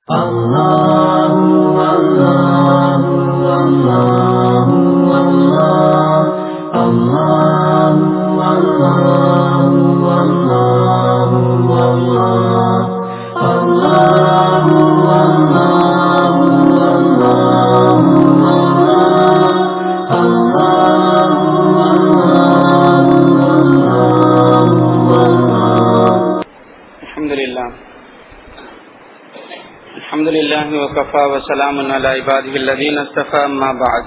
الحمد لله الحمد لله وكفى وسلام على عباده الذين اصطفى أما بعد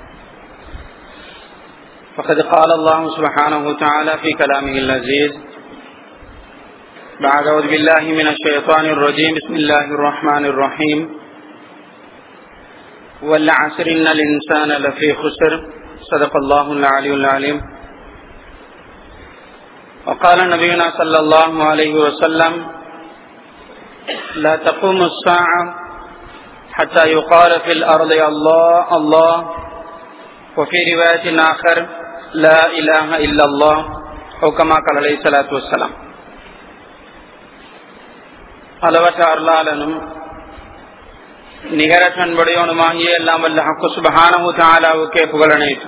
فقد قال الله سبحانه وتعالى في كلامه اللذيذ بعد أعوذ بالله من الشيطان الرجيم بسم الله الرحمن الرحيم والعصر إن الإنسان لفي خسر صدق الله العلي العليم وقال نبينا صلى الله عليه وسلم لا تقوم الساعة حتى يقال في الأرض الله الله وفي رواية آخر لا إله إلا الله أو كما قال عليه الصلاة والسلام அளவற்ற அருளாளனும் நிகரற்ற அன்புடையவனுமாகிய எல்லாம் வல்ல ஹக்கு சுபஹானஹு தஆலாவுக்கே புகழனைத்து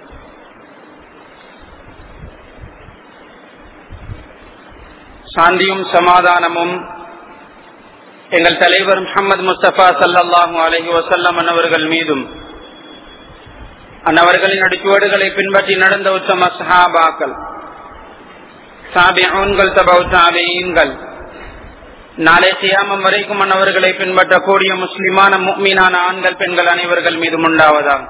சாந்தியும் சமாதானமும் எங்கள் தலைவர் முகமது முஸ்தபா சல்லாஹூ அலஹி வசல்லம் அன்னவர்கள் மீதும் அன்னவர்களின் அடிச்சுவடுகளை பின்பற்றி நடந்த உத்தம சஹாபாக்கள் சாபியூன்கள் தபவு சாபியீன்கள் நாளை சியாமம் வரைக்கும் அன்னவர்களை பின்பற்றக்கூடிய முஸ்லிமான முக்மீனான ஆண்கள் பெண்கள் அனைவர்கள் மீதும் உண்டாவதாகும்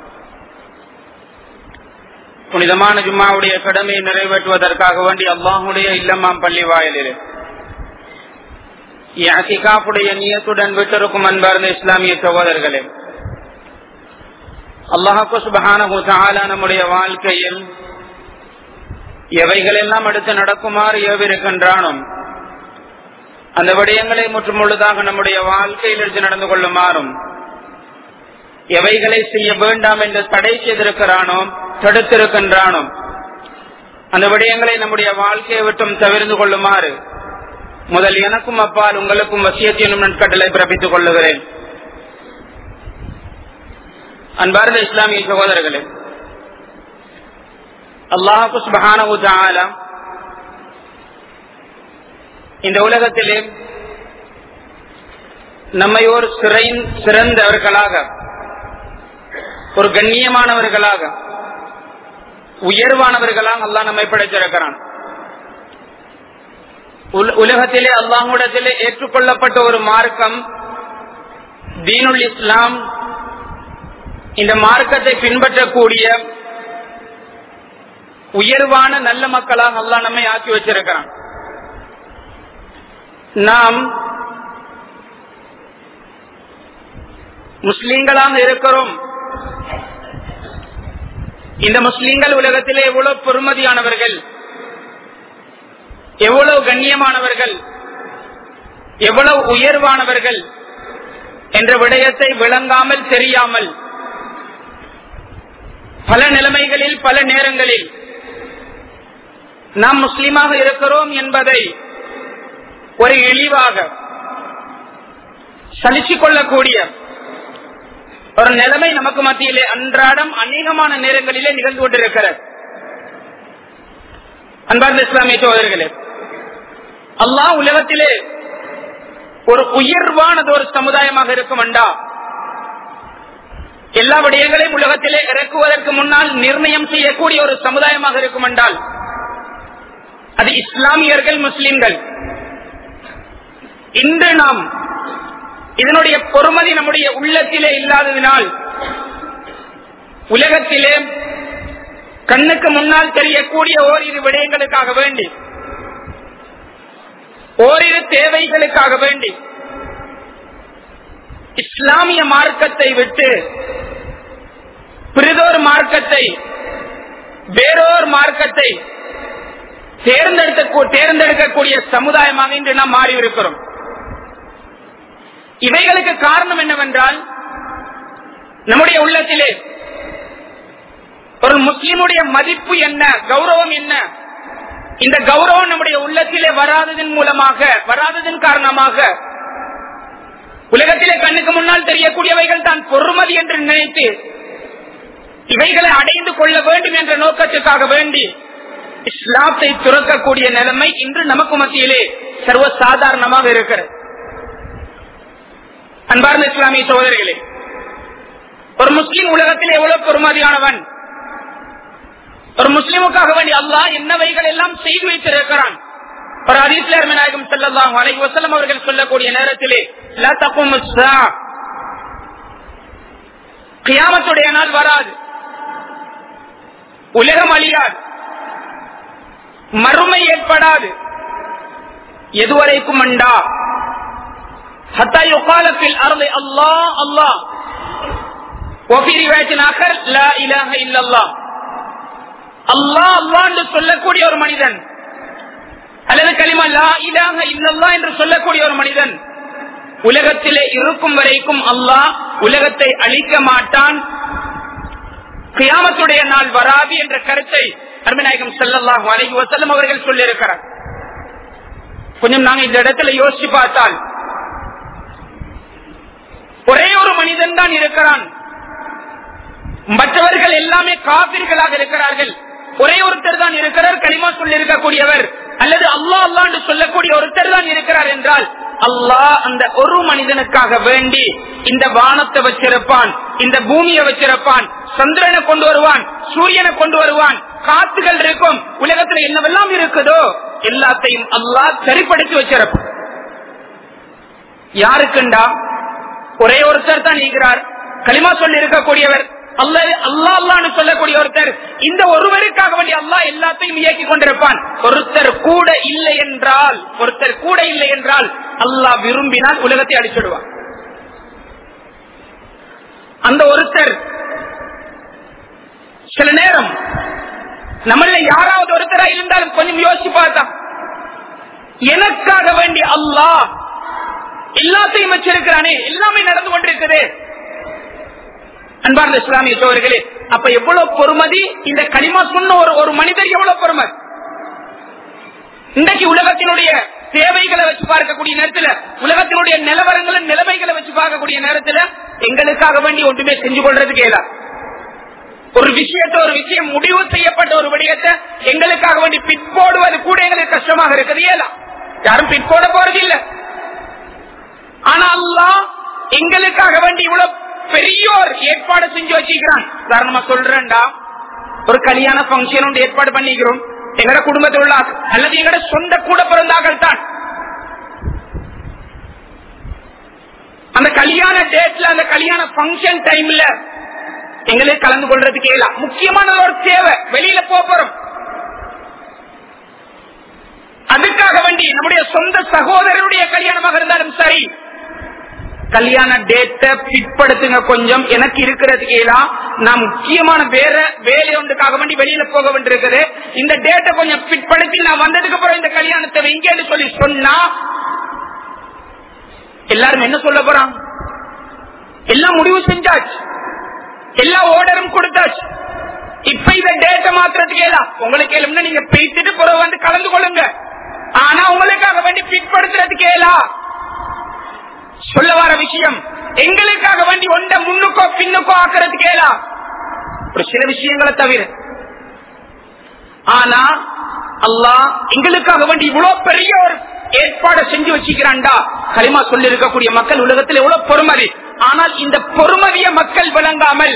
புனிதமான ஜும்மாவுடைய கடமையை நிறைவேற்றுவதற்காக வேண்டி அல்லாஹுடைய இல்லமாம் பள்ளி வாயிலே யாசிகாப்புடைய நியத்துடன் விட்டிருக்கும் அன்பார்ந்த இஸ்லாமிய சகோதரர்களே அல்லாஹு சுபஹான நம்முடைய வாழ்க்கையில் எவைகளெல்லாம் அடுத்து நடக்குமாறு ஏவிருக்கின்றானோ அந்த விடயங்களை முற்றும் முழுதாக நம்முடைய வாழ்க்கையில் எடுத்து நடந்து கொள்ளுமாறும் எவைகளை செய்ய வேண்டாம் என்று தடை செய்திருக்கிறானோ தடுத்திருக்கின்றானோ அந்த விடயங்களை நம்முடைய வாழ்க்கையை விட்டும் தவிர்த்து கொள்ளுமாறு முதல் எனக்கும் அப்பால் உங்களுக்கும் வசியத்தினும் நட்கட்டளை பிறப்பித்துக் கொள்ளுகிறேன் அன்பார்ந்த இஸ்லாமிய சகோதரர்களே அல்லாஹு சுபஹான இந்த உலகத்திலே நம்மை ஒரு சிறை சிறந்தவர்களாக ஒரு கண்ணியமானவர்களாக உயர்வானவர்களாக அல்லாஹ் நம்மை படைத்திருக்கிறான் உலகத்திலே அல்லாஹுடத்திலே ஏற்றுக்கொள்ளப்பட்ட ஒரு மார்க்கம் தீனுல் இஸ்லாம் இந்த மார்க்கத்தை பின்பற்றக்கூடிய உயர்வான நல்ல மக்களாக அல்லாஹ் நம்மை ஆக்கி வச்சிருக்கிறான் நாம் முஸ்லீம்களாக இருக்கிறோம் இந்த முஸ்லீம்கள் உலகத்திலே எவ்வளவு பெருமதியானவர்கள் எவ்வளவு கண்ணியமானவர்கள் எவ்வளவு உயர்வானவர்கள் என்ற விடயத்தை விளங்காமல் தெரியாமல் பல நிலைமைகளில் பல நேரங்களில் நாம் முஸ்லீமாக இருக்கிறோம் என்பதை ஒரு இழிவாக சலிச்சுக் கொள்ளக்கூடிய ஒரு நிலைமை நமக்கு மத்தியிலே அன்றாடம் அநேகமான நேரங்களிலே நிகழ்ந்து கொண்டிருக்கிறது அன்பார்ந்த இஸ்லாமிய சோதர்களே அல்லாஹ் உலகத்திலே ஒரு உயர்வானது ஒரு சமுதாயமாக இருக்கும் அண்டா எல்லா விடயங்களையும் உலகத்திலே இறக்குவதற்கு முன்னால் நிர்ணயம் செய்யக்கூடிய ஒரு சமுதாயமாக இருக்கும் என்றால் அது இஸ்லாமியர்கள் முஸ்லிம்கள் இன்று நாம் இதனுடைய பொறுமதி நம்முடைய உள்ளத்திலே இல்லாததினால் உலகத்திலே கண்ணுக்கு முன்னால் தெரியக்கூடிய ஓரிரு விடயங்களுக்காக வேண்டி ஓரிரு தேவைகளுக்காக வேண்டி இஸ்லாமிய மார்க்கத்தை விட்டு பிரிதோர் மார்க்கத்தை வேறோர் மார்க்கத்தை தேர்ந்தெடுத்த தேர்ந்தெடுக்கக்கூடிய சமுதாயமாக இன்று நாம் மாறி இருக்கிறோம் இவைகளுக்கு காரணம் என்னவென்றால் நம்முடைய உள்ளத்திலே ஒரு முஸ்லிமுடைய மதிப்பு என்ன கௌரவம் என்ன இந்த கௌரவம் நம்முடைய உள்ளத்திலே வராததன் மூலமாக வராததன் காரணமாக கண்ணுக்கு முன்னால் தெரியக்கூடியவைகள் தான் பொறுமதி என்று நினைத்து இவைகளை அடைந்து கொள்ள வேண்டும் என்ற நோக்கத்துக்காக வேண்டி இஸ்லாத்தை துறக்கக்கூடிய நிலைமை இன்று நமக்கு மத்தியிலே சர்வசாதாரணமாக இருக்கிறது அன்பார்ந்த இஸ்லாமிய சகோதரிகளே ஒரு முஸ்லிம் உலகத்தில் எவ்வளவு பெருமதியானவன் ஒரு முஸ்லிமுக்காக வேண்டி அல்லாஹ் என்னவைகள் எல்லாம் செய்து வைத்திருக்கிறான் ஒரு அதிசயர் நாயகம் செல்லலாம் அலை வசலம் அவர்கள் சொல்லக்கூடிய நேரத்திலே கியாமத்துடைய நாள் வராது உலகம் அழியாது மறுமை ஏற்படாது எதுவரைக்கும் அண்டா حتى يقال في الارض الله الله وفي روايه اخر لا اله الا الله அல்லாஹ் அல்லாஹ் என்று சொல்லக்கூடிய ஒரு மனிதன் அல்லது களிமா லா இலாக இல்லல்லா என்று சொல்லக்கூடிய ஒரு மனிதன் உலகத்திலே இருக்கும் வரைக்கும் அல்லாஹ் உலகத்தை அழிக்க மாட்டான் கியாமத்துடைய நாள் வராது என்ற கருத்தை அருமநாயகம் செல்லல்லாஹு அலைஹி வசல்லம் அவர்கள் சொல்லியிருக்கிறார் கொஞ்சம் நாங்க இந்த இடத்துல யோசிச்சு பார்த்தால் ஒரே ஒரு மனிதன் தான் இருக்கிறான் மற்றவர்கள் எல்லாமே காபிர்களாக இருக்கிறார்கள் ஒரே ஒருத்தர் தான் இருக்கிறார் களிமா சொல்லி இருக்கக்கூடியவர் அல்லது அல்லாஹ் அல்லா என்று சொல்லக்கூடிய ஒருத்தர் தான் இருக்கிறார் என்றால் அல்லாஹ் அந்த ஒரு மனிதனுக்காக வேண்டி இந்த வானத்தை வச்சிருப்பான் இந்த பூமியை வச்சிருப்பான் சந்திரனை கொண்டு வருவான் சூரியனை கொண்டு வருவான் காத்துகள் இருக்கும் உலகத்துல என்னவெல்லாம் இருக்குதோ எல்லாத்தையும் அல்லாஹ் சரிப்படுத்தி வச்சிருப்பான் யாருக்குண்டா ஒரே ஒருத்தர் தான் இருக்கிறார் களிமா சொல்லி இருக்கக்கூடியவர் அல்லது அல்லா அல்லான்னு சொல்லக்கூடிய ஒருத்தர் இந்த ஒருவருக்காக வேண்டிய அல்லாஹ் எல்லாத்தையும் இயக்கி கொண்டிருப்பான் ஒருத்தர் கூட இல்லை என்றால் ஒருத்தர் கூட இல்லை என்றால் அல்லாஹ் விரும்பினால் உலகத்தை அடிச்சிடுவான் அந்த ஒருத்தர் சில நேரம் நம்மள யாராவது ஒருத்தரா இருந்தாலும் கொஞ்சம் யோசிச்சு பார்த்தா எனக்காக வேண்டிய அல்லாஹ் எல்லாத்தையும் வச்சிருக்கிறானே எல்லாமே நடந்து கொண்டிருக்குது அன்பார்ந்த இஸ்லாமிய சோழர்களே அப்ப எவ்வளவு பொறுமதி இந்த களிமா சொன்ன ஒரு ஒரு மனிதர் எவ்வளவு பொறுமதி இன்றைக்கு உலகத்தினுடைய தேவைகளை வச்சு பார்க்கக்கூடிய நேரத்துல உலகத்தினுடைய நிலவரங்களை நிலைமைகளை வச்சு பார்க்கக்கூடிய நேரத்துல எங்களுக்காக வேண்டி ஒன்றுமே செஞ்சு கொள்றதுக்கு இயலா ஒரு விஷயத்தை ஒரு விஷயம் முடிவு செய்யப்பட்ட ஒரு விடயத்தை எங்களுக்காக வேண்டி பிற்போடுவது கூட எங்களுக்கு கஷ்டமாக இருக்குது இயலா யாரும் பிற்போட போறது இல்லை ஆனா அல்லா எங்களுக்காக வேண்டி இவ்வளவு பெரியோர் ஏற்பாடு செஞ்சு வச்சுக்கிறான் உதாரணமா சொல்றேன்டா ஒரு கல்யாண பங்கன் ஒன்று ஏற்பாடு பண்ணிக்கிறோம் எங்கட குடும்பத்தில் உள்ள அல்லது எங்கட சொந்த கூட பிறந்தார்கள் தான் அந்த கல்யாண டேட்ல அந்த கல்யாண பங்கன் டைம்ல எங்களுக்கு கலந்து கொள்றதுக்கு இயலாம் முக்கியமான ஒரு தேவை வெளியில போறோம் அதுக்காக வேண்டி நம்முடைய சொந்த சகோதரருடைய கல்யாணமாக இருந்தாலும் சரி கல்யாண டேட்டை பிற்படுத்துங்க கொஞ்சம் எனக்கு இருக்கிறதுக்கு எல்லாம் நான் முக்கியமான வேற வேலை ஒன்றுக்காக வேண்டி வெளியில போக வேண்டியிருக்குது இந்த டேட்டை கொஞ்சம் பிற்படுத்தி நான் வந்ததுக்கு அப்புறம் இந்த கல்யாணத்தை வைங்கன்னு சொல்லி சொன்னா எல்லாரும் என்ன சொல்ல போறான் எல்லாம் முடிவு செஞ்சாச்சு எல்லா ஓர்டரும் கொடுத்தாச்சு இப்ப இந்த டேட்டை மாத்திரத்துக்கு எல்லாம் உங்களுக்கு ஏழும்னா நீங்க பேசிட்டு பிறகு வந்து கலந்து கொள்ளுங்க ஆனா உங்களுக்காக வேண்டி பிற்படுத்துறதுக்கு ஏலா சொல்ல வர விஷயம் எங்களுக்காக வேண்டி ஒன்ற முன்னுக்கோ பின்னுக்கோ ஆக்கிறதுக்கு ஏலா ஒரு சில விஷயங்களை தவிர ஆனா அல்லாஹ் எங்களுக்காக வேண்டி இவ்வளவு பெரிய ஒரு ஏற்பாடு செஞ்சு வச்சுக்கிறான்டா களிமா சொல்லி இருக்கக்கூடிய மக்கள் உலகத்தில் எவ்வளவு பொறுமதி ஆனால் இந்த பொறுமதிய மக்கள் விளங்காமல்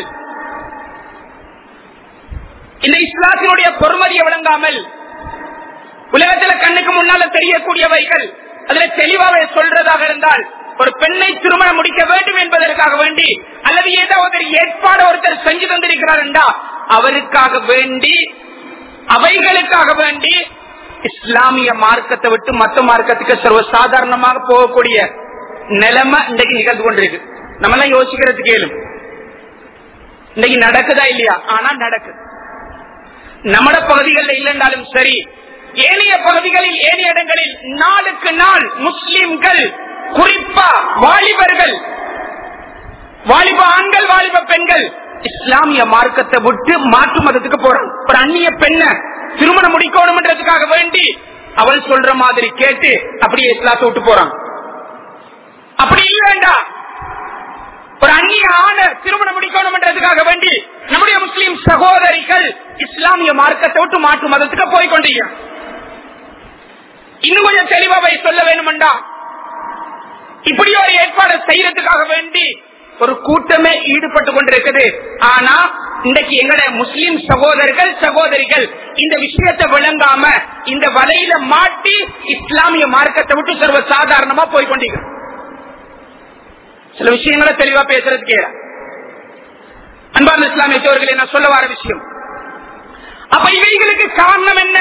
இந்த இஸ்லாத்தினுடைய பொறுமதியை விளங்காமல் உலகத்துல கண்ணுக்கு முன்னால தெரியக்கூடியவைகள் அதுல தெளிவாக சொல்றதாக இருந்தால் ஒரு பெண்ணை திருமணம் முடிக்க வேண்டும் என்பதற்காக வேண்டி அல்லது ஏதாவது ஒரு ஏற்பாடு ஒருத்தர் செஞ்சு தந்திருக்கிறார் என்றா அவருக்காக வேண்டி அவைகளுக்காக வேண்டி இஸ்லாமிய மார்க்கத்தை விட்டு மத்த மார்க்கத்துக்கு சர்வ சாதாரணமாக போகக்கூடிய நிலைமை இன்றைக்கு நிகழ்ந்து கொண்டிருக்கு நம்ம எல்லாம் யோசிக்கிறதுக்கு கேளும் இன்னைக்கு நடக்குதா இல்லையா ஆனா நடக்குது நம்மட பகுதிகளில் இல்லைன்றாலும் சரி ஏனைய பகுதிகளில் ஏனைய இடங்களில் நாளுக்கு நாள் முஸ்லிம்கள் குறிப்பா வாலிபர்கள் வாலிப ஆண்கள் வாலிப பெண்கள் இஸ்லாமிய மார்க்கத்தை விட்டு மாற்று மதத்துக்கு போறான் ஒரு அந்நிய பெண்ணை திருமணம் முடிக்கணும்ன்றதுக்காக வேண்டி அவள் சொல்ற மாதிரி கேட்டு அப்படியே இஸ்லாத்தை விட்டு போறான் அப்படி இல்லைண்டா அந்நிய ஆண திருமணம் முடிக்கணும்ன்றதுக்காக வேண்டி நம்முடைய முஸ்லிம் சகோதரிகள் இஸ்லாமிய மார்க்கத்தை விட்டு மாற்று மதத்துக்கு போய் கொண்டிருக்கிறார் இன்னும் கொஞ்சம் தெளிவாவை சொல்ல வேணுமெண்டா இப்படி ஒரு ஏற்பாடு செய்யறதுக்காக வேண்டி ஒரு கூட்டமே ஈடுபட்டு கொண்டிருக்குது ஆனா இன்றைக்கு எங்களுடைய முஸ்லிம் சகோதரர்கள் சகோதரிகள் இந்த விஷயத்தை விளங்காம இந்த வலையில மாட்டி இஸ்லாமிய மார்க்கத்தை விட்டு சர்வ சாதாரணமா போய் கொண்டிருக்கிறோம் சில விஷயங்களை தெளிவா பேசுறதுக்கு அன்பான இஸ்லாமிய சோழர்களை நான் சொல்ல வர விஷயம் அப்ப இவைகளுக்கு காரணம் என்ன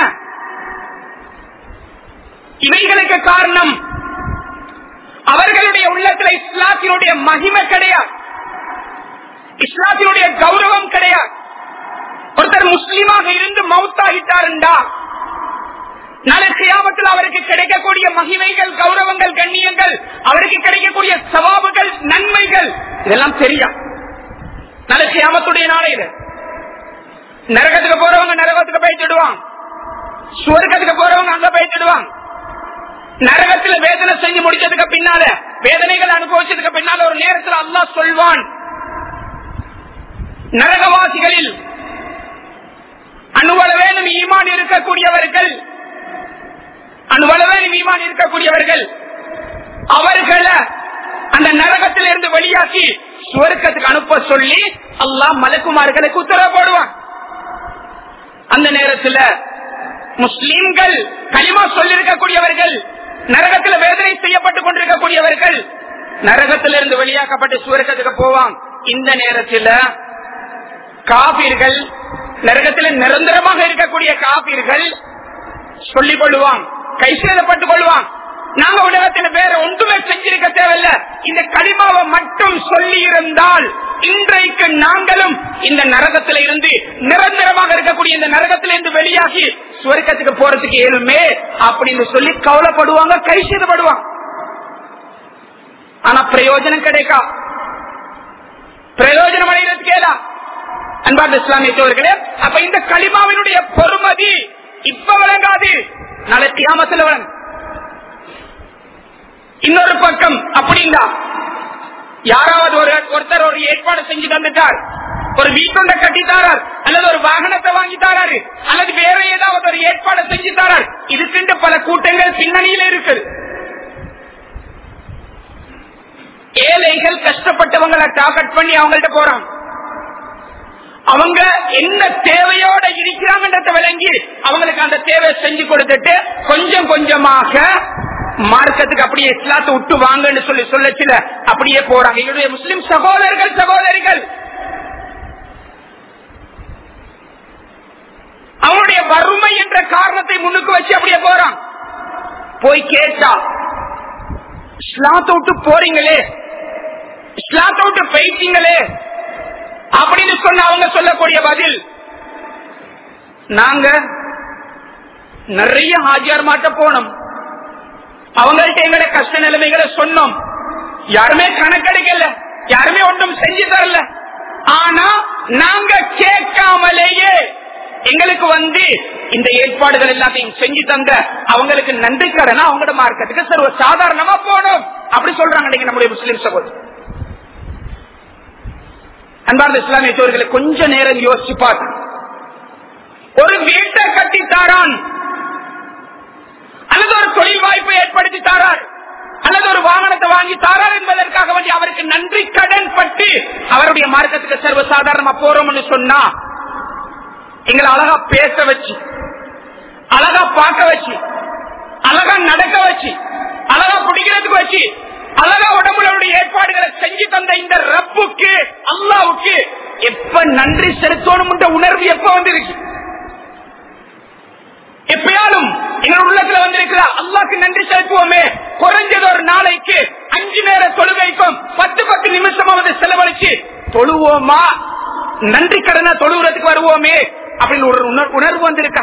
இவைகளுக்கு காரணம் அவர்களுடைய உள்ளத்துல இஸ்லாத்தினுடைய மகிமை கிடையாது இஸ்லாத்தினுடைய கௌரவம் கிடையாது ஒருத்தர் முஸ்லீமாக இருந்து மவுத்தாகிட்டாருண்டா நாளை கியாமத்தில் அவருக்கு கிடைக்கக்கூடிய மகிமைகள் கௌரவங்கள் கண்ணியங்கள் அவருக்கு கிடைக்கக்கூடிய சவாபுகள் நன்மைகள் இதெல்லாம் தெரியா நாளை கியாமத்துடைய நாளையில நரகத்துக்கு போறவங்க நரகத்துக்கு போயிட்டுடுவாங்க சுவர்க்கத்துக்கு போறவங்க அங்க போயிட்டுடுவாங்க நரகத்துல வேதனை செஞ்சு முடிச்சதுக்கு பின்னால வேதனைகள் அனுபவிச்சதுக்கு பின்னால ஒரு நேரத்தில் அல்லாஹ் சொல்வான் நரகவாசிகளில் அணுவளவேனும் ஈமான் இருக்கக்கூடியவர்கள் அணுவளவேனும் ஈமான் இருக்கக்கூடியவர்கள் அவர்களை அந்த நரகத்திலிருந்து வெளியாக்கி சுவர்க்கத்துக்கு அனுப்ப சொல்லி அல்லாஹ் மலக்குமார்களுக்கு உத்தரவு போடுவான் அந்த நேரத்தில் முஸ்லிம்கள் களிமா சொல்லிருக்கக்கூடியவர்கள் நரகத்தில் வேதனை செய்யப்பட்டுக் கொண்டிருக்கக்கூடியவர்கள் நரகத்திலிருந்து வெளியாக்கப்பட்டு சுவர்க்கத்துக்கு போவான் இந்த நேரத்தில் காபீர்கள் நரகத்தில் நிரந்தரமாக இருக்கக்கூடிய காபீர்கள் சொல்லிக் கொள்ளுவான் கை சேதப்பட்டுக் கொள்வான் நாங்க உலகத்தில் வேற ஒன்றுமே செஞ்சிருக்க தேவையில்ல இந்த களிமாவை மட்டும் சொல்லி இருந்தால் இன்றைக்கு நாங்களும் இந்த நரகத்தில இருந்து நிரந்தரமாக இருக்கக்கூடிய இந்த நரகத்திலிருந்து வெளியாகி சுவர்க்கத்துக்கு போறதுக்கு ஏழுமே அப்படின்னு சொல்லி கவலைப்படுவாங்க கை செய்தப்படுவாங்க ஆனா பிரயோஜனம் கிடைக்கா பிரயோஜனம் அடைகிறதுக்கு ஏதா அன்பார்ந்த இஸ்லாமிய சோழர்களே அப்ப இந்த களிமாவினுடைய பொறுமதி இப்ப விளங்காது நாளை கியாமத்தில் விளங்கும் இன்னொரு பக்கம் அப்படின்னா யாராவது ஒரு ஒருத்தர் ஒரு ஏற்பாடு செஞ்சு தந்துட்டார் ஒரு வீட்டொண்ட கட்டித்தாரார் அல்லது ஒரு வாகனத்தை வாங்கி தாராரு அல்லது வேற ஏதாவது ஒரு ஏற்பாடு செஞ்சு தாரார் இதுக்குண்டு பல கூட்டங்கள் பின்னணியில இருக்குது ஏழைகள் கஷ்டப்பட்டவங்களை டார்கெட் பண்ணி அவங்கள்ட்ட போறாங்க அவங்க என்ன தேவையோட இருக்கிறாங்கன்றத விளங்கி அவங்களுக்கு அந்த தேவை செஞ்சு கொடுத்துட்டு கொஞ்சம் கொஞ்சமாக மார்க்கத்துக்கு அப்படியே இஸ்லாத்தை விட்டு வாங்கன்னு சொல்லி சொல்லச்சில அப்படியே போறாங்க என்னுடைய முஸ்லிம் சகோதரர்கள் சகோதரிகள் அவனுடைய வறுமை என்ற காரணத்தை முன்னுக்கு வச்சு அப்படியே போறான் போய் கேட்டா இஸ்லாத்தை விட்டு போறீங்களே இஸ்லாத்தை விட்டு போயிட்டீங்களே அப்படின்னு சொன்ன அவங்க சொல்லக்கூடிய பதில் நாங்க நிறைய ஹாஜியார் மாட்ட போனோம் அவங்கள்ட்ட எங்களோட கஷ்ட நிலைமைகளை சொன்னோம் யாருமே கணக்கெடுக்கல யாருமே ஒன்றும் செஞ்சு தரல ஆனா நாங்க கேட்காமலேயே எங்களுக்கு வந்து இந்த ஏற்பாடுகள் எல்லாத்தையும் செஞ்சு தந்த அவங்களுக்கு நன்றி கடனா அவங்களோட மார்க்கத்துக்கு சர்வ சாதாரணமா போனோம் அப்படி சொல்றாங்க நீங்க நம்முடைய முஸ்லிம் சகோதரர் அன்பார்ந்த இஸ்லாமிய சோழர்களை கொஞ்ச நேரம் யோசிச்சு பார்த்து ஒரு வீட்டை கட்டி தாரான் அல்லது ஒரு தொழில் வாய்ப்பை ஏற்படுத்தி தாரார் அல்லது ஒரு வாகனத்தை வாங்கி தாரார் என்பதற்காக வேண்டி அவருக்கு நன்றி கடன் பட்டு அவருடைய மார்க்கத்துக்கு சர்வ சாதாரணமா போறோம்னு சொன்னா எங்களை அழகா பேச வச்சு அழகா பார்க்க வச்சு அழகா நடக்க வச்சு அழகா பிடிக்கிறதுக்கு வச்சு அழகா உடம்புடைய ஏற்பாடுகளை செஞ்சு தந்த இந்த ரப்புக்கு அல்லாவுக்கு எப்ப நன்றி செலுத்தணும் உணர்வு எப்ப வந்திருக்கு எப்பயாலும் எங்கள் உள்ளத்துல வந்திருக்கிறா அல்லாக்கு நன்றி செலுத்துவோமே குறைஞ்சது ஒரு நாளைக்கு அஞ்சு நேர தொழுகைக்கும் பத்து பத்து நிமிஷமாவது செலவழிச்சு தொழுவோமா நன்றி கடனா தொழுகிறதுக்கு வருவோமே அப்படின்னு ஒரு உணர்வு வந்திருக்கா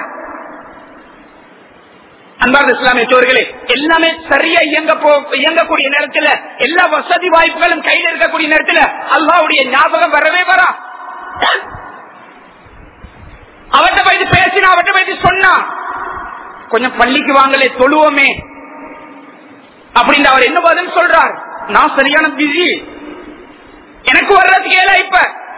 அன்பார்ந்த இஸ்லாமிய சோர்களே எல்லாமே சரியா இயங்க போ இயங்கக்கூடிய நேரத்தில் எல்லா வசதி வாய்ப்புகளும் கையில் இருக்கக்கூடிய நேரத்தில் அல்லாவுடைய ஞாபகம் வரவே வரா அவட்ட போயிட்டு பேசினா அவட்ட போயிட்டு சொன்னா கொஞ்சம் பள்ளிக்கு வாங்கலே தொழுவோமே அப்படின்னு அவர் என்ன பதில் சொல்றார் நான் சரியான பிஸி எனக்கு வர்றதுக்கு ஏல இப்ப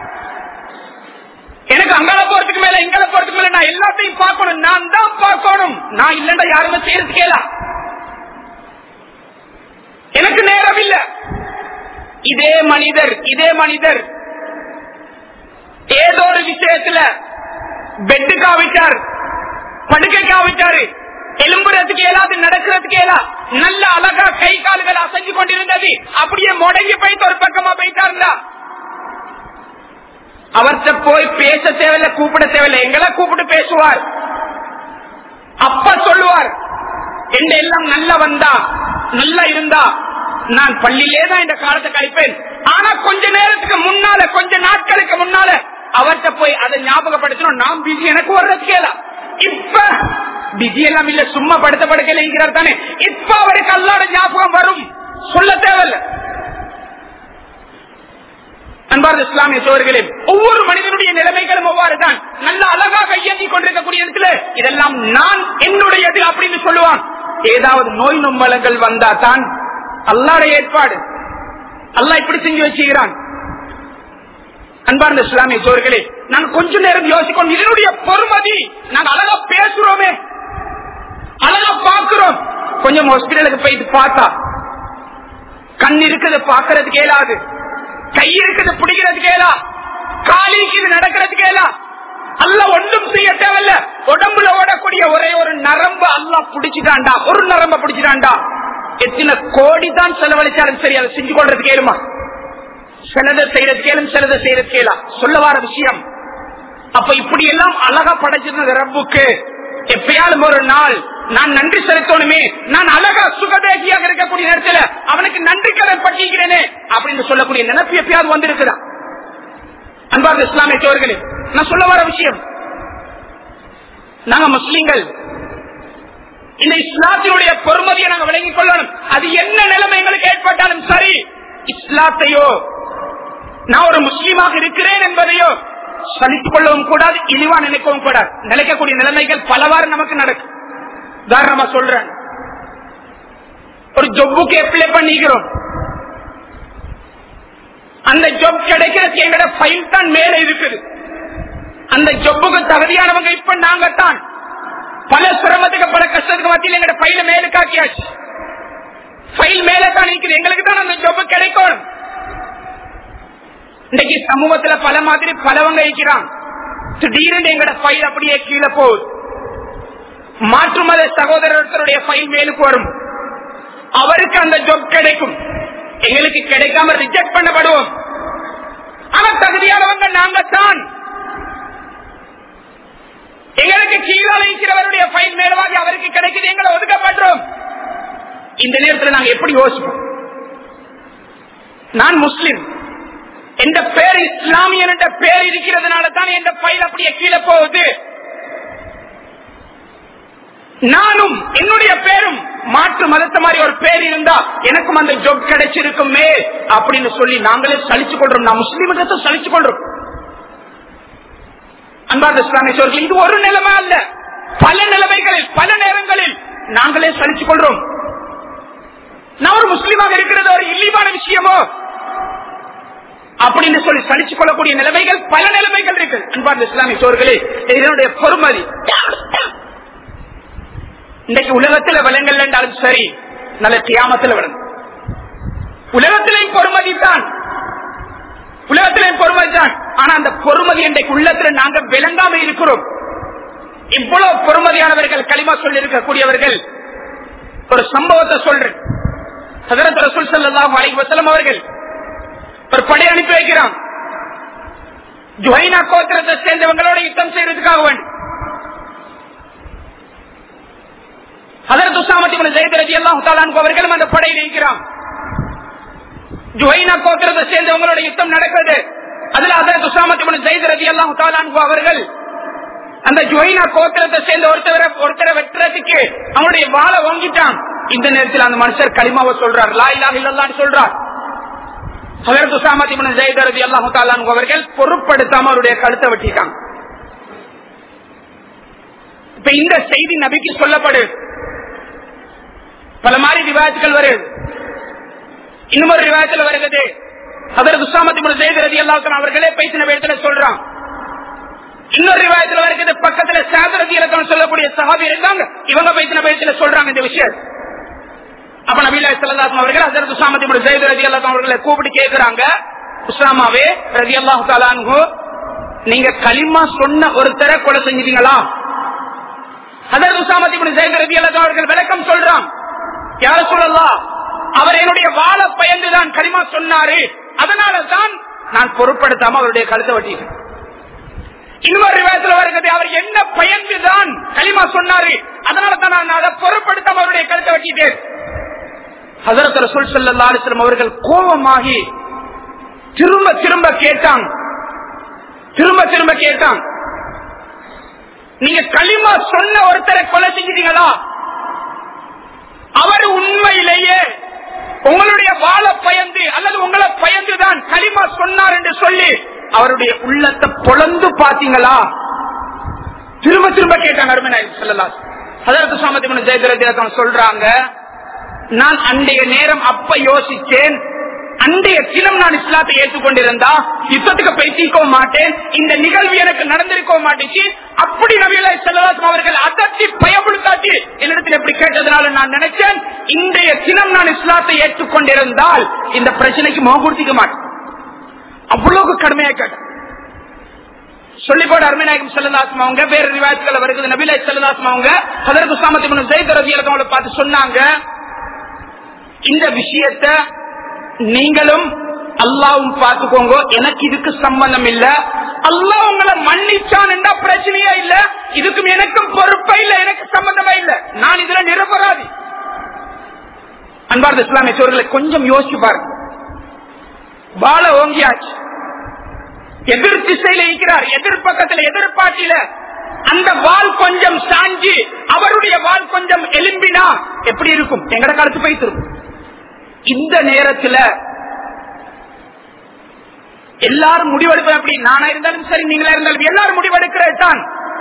எனக்கு அங்கால போறதுக்கு மேல இங்கால போறதுக்கு மேல நான் எல்லாத்தையும் பார்க்கணும் நான் தான் பார்க்கணும் நான் இல்லைன்னா யாருமே செய்யறதுக்கு ஏலா எனக்கு நேரம் இல்ல இதே மனிதர் இதே மனிதர் ஏதோ ஒரு விஷயத்துல பெட்டு காவிட்டார் படுக்கை காவிட்டாரு எலும்புறதுக்கு இயலாது நடக்கிறதுக்கு இயலா நல்ல அழகா கை கால்கள் அசைஞ்சு கொண்டிருந்தது அப்படியே முடங்கி போயிட்டு ஒரு பக்கமா போயிட்டாருந்தா அவர்கிட்ட போய் பேச தேவையில்ல கூப்பிட தேவையில்லை எங்களை கூப்பிட்டு பேசுவார் அப்ப சொல்லுவார் எந்த எல்லாம் நல்ல வந்தா நல்லா இருந்தா நான் பள்ளியிலே தான் இந்த காலத்தை கழிப்பேன் ஆனா கொஞ்ச நேரத்துக்கு முன்னால கொஞ்ச நாட்களுக்கு முன்னால அவர்கிட்ட போய் அதை ஞாபகப்படுத்தணும் நான் பிஸி எனக்கு வர்றது கேளா இப்ப பிஸி எல்லாம் இல்ல சும்மா படுத்த படுக்கிறார் தானே இப்ப அவருக்கு அல்லாட ஞாபகம் வரும் சொல்ல தேவையில்லை அன்பார்ந்த இஸ்லாமிய சோர்களே ஒவ்வொரு மனிதனுடைய நிலைமைகளும் ஒவ்வாறு தான் நல்ல அழகாக இயங்கிக் கொண்டிருக்கக்கூடிய இடத்துல இதெல்லாம் நான் என்னுடையது அப்படின்னு சொல்லுவான் ஏதாவது நோய் நொம்பலங்கள் வந்தா தான் அல்லாட ஏற்பாடு அல்லாஹ் இப்படி செஞ்சு வச்சுக்கிறான் அன்பார்ந்த இஸ்லாமிய சோர்களே நாங்க கொஞ்ச நேரம் யோசிக்கணும் இதனுடைய பொறுமதி நாங்க அழகா பேசுறோமே அழகா பாக்குறோம் கொஞ்சம் ஹாஸ்பிட்டலுக்கு போயிட்டு பார்த்தா கண் இருக்குது பாக்குறதுக்கு இயலாது கை இருக்குது பிடிக்கிறதுக்கு இயலா காலிக்கு இது நடக்கிறதுக்கு இயலா அல்ல ஒன்றும் செய்ய தேவையில்ல உடம்புல ஓடக்கூடிய ஒரே ஒரு நரம்பு அல்லா பிடிச்சிட்டான்டா ஒரு நரம்ப பிடிச்சிட்டான்டா எத்தனை கோடி தான் செலவழிச்சாலும் சரி அதை செஞ்சு கொள்றதுக்கு ஏழுமா சிலதை செய்யறது கேளும் சிலதை செய்யறது கேளா சொல்ல வர விஷயம் அப்ப இப்படி எல்லாம் அழகா படைச்சிருந்தது ரப்புக்கு எப்பயாலும் ஒரு நாள் நான் நன்றி செலுத்தணுமே நான் அழகா சுகதேகியாக இருக்கக்கூடிய நேரத்தில் அவனுக்கு நன்றி கடன் பட்டிக்கிறேனே அப்படின்னு சொல்லக்கூடிய நினைப்பு எப்பயாவது வந்திருக்குதா அன்பார்ந்த இஸ்லாமிய சோர்களே நான் சொல்ல வர விஷயம் நாங்க முஸ்லீம்கள் இந்த இஸ்லாத்தினுடைய பொறுமதியை நாங்க விளங்கிக் கொள்ளணும் அது என்ன நிலைமை எங்களுக்கு ஏற்பட்டாலும் சரி இஸ்லாத்தையோ நான் ஒரு முஸ்லீமாக இருக்கிறேன் என்பதையோ சலித்துக் கொள்ளவும் கூடாது இழிவா நினைக்கவும் கூடாது நினைக்கக்கூடிய நிலைமைகள் பலவாறு நமக்கு நடக்கும் உதாரணமா சொல்றேன் ஒரு ஜொப்புக்கு அப்ளை பண்ணிக்கிறோம் அந்த ஜொப் கிடைக்கிறதுக்கு எங்கட ஃபைல் தான் மேல இருக்குது அந்த ஜொப்புக்கு தகுதியானவங்க இப்ப நாங்க தான் பல சிரமத்துக்கு பல கஷ்டத்துக்கு மத்தியில் எங்கட ஃபைல மேல காக்கியாச்சு ஃபைல் மேல தான் நிற்குது எங்களுக்கு தான் அந்த ஜொப்பு கிடைக்கும் இன்னைக்கு சமூகத்துல பல மாதிரி பலவங்க இருக்கிறான் திடீர்னு எங்கட ஃபைல் அப்படியே கீழே போகுது மாற்று மத சகோதரர்களுடைய ஃபைல் மேலுக்கு வரும் அவருக்கு அந்த ஜொப் கிடைக்கும் எங்களுக்கு கிடைக்காம ரிஜெக்ட் பண்ணப்படுவோம் ஆனா தகுதியானவங்க நாங்க தான் எங்களுக்கு கீழே இருக்கிறவருடைய ஃபைல் மேலவாகி அவருக்கு கிடைக்குது எங்களை ஒதுக்கப்படுறோம் இந்த நேரத்தில் நாங்க எப்படி யோசிப்போம் நான் முஸ்லிம் எந்த பேர் இஸ்லாமியன் என்ற பேர் இருக்கிறதுனால தான் எந்த ஃபைல் அப்படியே கீழே போகுது நானும் என்னுடைய பேரும் மாற்று மதத்த மாதிரி ஒரு பேர் இருந்தா எனக்கும் அந்த ஜொப் கிடைச்சிருக்குமே அப்படின்னு சொல்லி நாங்களே சலிச்சு கொள்றோம் நான் முஸ்லீம் சலிச்சு கொள்றோம் அன்பார்ந்த இஸ்லாமியர்கள் இது ஒரு நிலைமை அல்ல பல நிலைமைகளில் பல நேரங்களில் நாங்களே சலிச்சு கொள்றோம் நான் ஒரு முஸ்லீமாக இருக்கிறது ஒரு இல்லீவான விஷயமோ அப்படின்னு சொல்லி சலிச்சு கொள்ளக்கூடிய நிலைமைகள் பல நிலைமைகள் இருக்கு அன்பார்ந்த இஸ்லாமிய சோர்களே இதனுடைய பொறுமதி இன்னைக்கு உலகத்துல விலங்கல் என்றாலும் சரி நல்ல கியாமத்துல விளங்கும் உலகத்திலையும் பொறுமதி தான் உலகத்திலையும் பொறுமதி தான் ஆனா அந்த பொறுமதி இன்றைக்கு உள்ளத்துல நாங்க விளங்காம இருக்கிறோம் இவ்வளவு பொறுமதியானவர்கள் களிமா சொல்லி இருக்கக்கூடியவர்கள் ஒரு சம்பவத்தை சொல்றேன் ஹதரத் ரசூல் ஸல்லல்லாஹு அலைஹி வஸல்லம் அவர்கள் ஒரு படை அனுப்பி வைக்கிறான் ஜுஹைனா கோத்திரத்தை சேர்ந்தவங்களோட யுத்தம் செய்யறதுக்காக வேண்டும் அதற்கு உசாமத்தி ஜெயத் ரஜி அல்லாஹு தாலான் அவர்களும் அந்த படையில் இருக்கிறான் ஜுஹைனா கோத்திரத்தை சேர்ந்தவங்களோட யுத்தம் நடக்குது அதுல அதற்கு உசாமத்தி ஜெயத் ரஜி அல்லாஹு தாலான் அவர்கள் அந்த ஜுஹைனா கோத்திரத்தை சேர்ந்த ஒருத்தரை ஒருத்தரை வெட்டுறதுக்கு அவனுடைய வாழை வாங்கிட்டான் இந்த நேரத்தில் அந்த மனுஷர் களிமாவை சொல்றார் லா இலாஹ இல்லல்லான்னு சொல்றார் அதற்கு உசாமத்தி ஜெயத் ரஜி அல்லாஹு தாலான் அவர்கள் பொருட்படுத்தாம அவருடைய கழுத்தை வெட்டிட்டாங்க இப்ப இந்த செய்தி நபிக்கு சொல்லப்படுது பல மாதிரி விவாதத்துகள் வருது இன்னும் ஒரு விவாதத்தில் வருகிறது அதற்கு உசாமத்தி ஜெயத் ரதி அல்லாஹ் அவர்களே பேசின இடத்துல சொல்றான் இன்னொரு ரிவாயத்துல இருக்குது பக்கத்துல சாதரதி இலக்கணம் சொல்லக்கூடிய சஹாபி இருக்காங்க இவங்க பேசின பேச்சில சொல்றாங்க இந்த விஷயம் அப்ப நபீலா சல்லாசம் அவர்கள் அதற்கு உசாமத்தி ஜெயத் ரதி அல்லாஹ் அவர்களை கூப்பிட்டு கேட்கிறாங்க உசாமாவே ரதி அல்லாஹு தாலான்ஹு நீங்க களிமா சொன்ன ஒருத்தரை கொலை செஞ்சிட்டீங்களா அதற்கு உசாமத்தி ஜெயத் ரதி அல்லாஹ் அவர்கள் விளக்கம் சொல்றான் யார சொல்லலாம் அவர் என்னுடைய வாழ பயந்துதான் களிமா சொன்னாரு அதனால தான் நான் பொருட்படுத்தாம அவருடைய கழுத்தை வெட்டிட்டேன் இன்னொரு விதத்தில் வருகிறது அவர் என்ன பயந்துதான் களிமா சொன்னாரு அதனால தான் நான் அதை பொருட்படுத்தாம அவருடைய கழுத்தை வெட்டிட்டேன் ஹசரத் ரசூல் ஸல்லல்லாஹு அலைஹி வஸல்லம் அவர்கள் கோபமாகி திரும்ப திரும்ப கேட்டான் திரும்ப திரும்ப கேட்டான் நீங்க களிமா சொன்ன ஒருத்தரை கொலை செஞ்சிட்டீங்களா அவர் உண்மையிலேயே உங்களுடைய வாழ பயந்து அல்லது உங்களை பயந்துதான் களிமா சொன்னார் என்று சொல்லி அவருடைய உள்ளத்தை பொழந்து பாத்தீங்களா திரும்ப திரும்ப கேட்டாங்க அருமைநாயகம் சொல்லலாம் அதற்கு சாமத்தி ஜெயதிரதேசம் சொல்றாங்க நான் அன்றைய நேரம் அப்ப யோசிச்சேன் அன்றைய தினம் நான் இஸ்லாத்தை ஏற்றுக்கொண்டிருந்தா யுத்தத்துக்கு பேசிக்கவும் மாட்டேன் இந்த நிகழ்வு எனக்கு நடந்திருக்கவும் மாட்டேச்சு அப்படி நபிகளை செல்லவாசம் அவர்கள் அதட்டி பயப்படுத்தாட்டி என்னிடத்தில் எப்படி கேட்டதுனால நான் நினைச்சேன் இன்றைய தினம் நான் இஸ்லாத்தை ஏற்றுக்கொண்டிருந்தால் இந்த பிரச்சனைக்கு முகப்படுத்திக்க மாட்டேன் அவ்வளவு கடுமையா கேட்டேன் சொல்லி போட அருமைநாயகம் செல்லதாசம் அவங்க வேற ரிவாயத்துகள் வருகிறது நபிலை செல்லதாசம் அவங்க அதற்கு சாமத்தி ஜெயித ரவி அவங்களை பார்த்து சொன்னாங்க இந்த விஷயத்த நீங்களும் அல்லாவும் பார்த்துக்கோங்க எனக்கு இதுக்கு சம்பந்தம் இல்ல அல்லா உங்களை மன்னிச்சான் என்றா பிரச்சனையே இல்ல இதுக்கும் எனக்கும் பொறுப்பே இல்ல எனக்கு சம்பந்தமே இல்ல நான் இதுல நிரபராதி அன்பார்ந்த இஸ்லாமிய சோர்களை கொஞ்சம் யோசிச்சு பாருங்க பால ஓங்கியாச்சு எதிர் திசையில இருக்கிறார் எதிர் பக்கத்துல எதிர்பாட்டில அந்த வால் கொஞ்சம் சாஞ்சி அவருடைய வால் கொஞ்சம் எலும்பினா எப்படி இருக்கும் எங்கட காலத்து போய்த்திருக்கும் இந்த நேரத்துல எல்லாரும் முடிவெடுப்பது அப்படி நானா இருந்தாலும் சரி நீங்களா இருந்தாலும் எல்லாரும் முடிவெடுக்கிறது தான்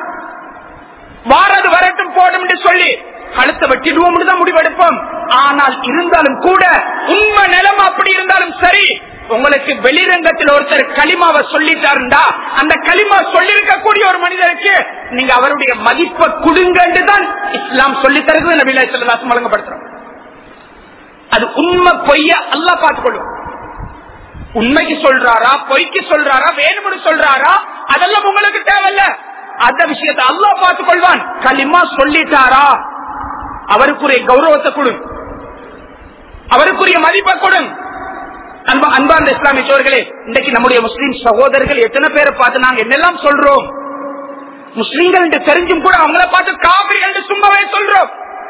வாரது வரட்டும் போடும் என்று சொல்லி கழுத்தை வெட்டிடுவோம் தான் முடிவெடுப்போம் ஆனால் இருந்தாலும் கூட உண்மை நிலம் அப்படி இருந்தாலும் சரி உங்களுக்கு வெளிரங்கத்தில் ஒருத்தர் களிமாவை சொல்லிட்டாருண்டா அந்த களிமா சொல்லிருக்கக்கூடிய ஒரு மனிதருக்கு நீங்க அவருடைய மதிப்பை கொடுங்க தான் இஸ்லாம் சொல்லி தருகிறது நபிலா செல்லதாசம் வழங்கப்படுத்துறோம் அது உண்மை பொய்ய அல்ல பார்த்துக்கொள்ளும் உண்மைக்கு சொல்றாரா பொய்க்கு சொல்றாரா வேணும்னு சொல்றாரா அதெல்லாம் உங்களுக்கு தேவையில்ல அந்த விஷயத்தை அல்லா பார்த்துக் கொள்வான் களிமா சொல்லிட்டாரா அவருக்குரிய கௌரவத்தை கொடு அவருக்குரிய மதிப்பை கொடு அன்பா அன்பார்ந்த இஸ்லாமிய சோர்களே இன்றைக்கு நம்முடைய முஸ்லீம் சகோதரர்கள் எத்தனை பேரை பார்த்து நாங்க என்னெல்லாம் சொல்றோம் முஸ்லீம்கள் என்று தெரிஞ்சும் கூட அவங்கள பார்த்து காவிரி என்று சும்மாவே சொல்றோம்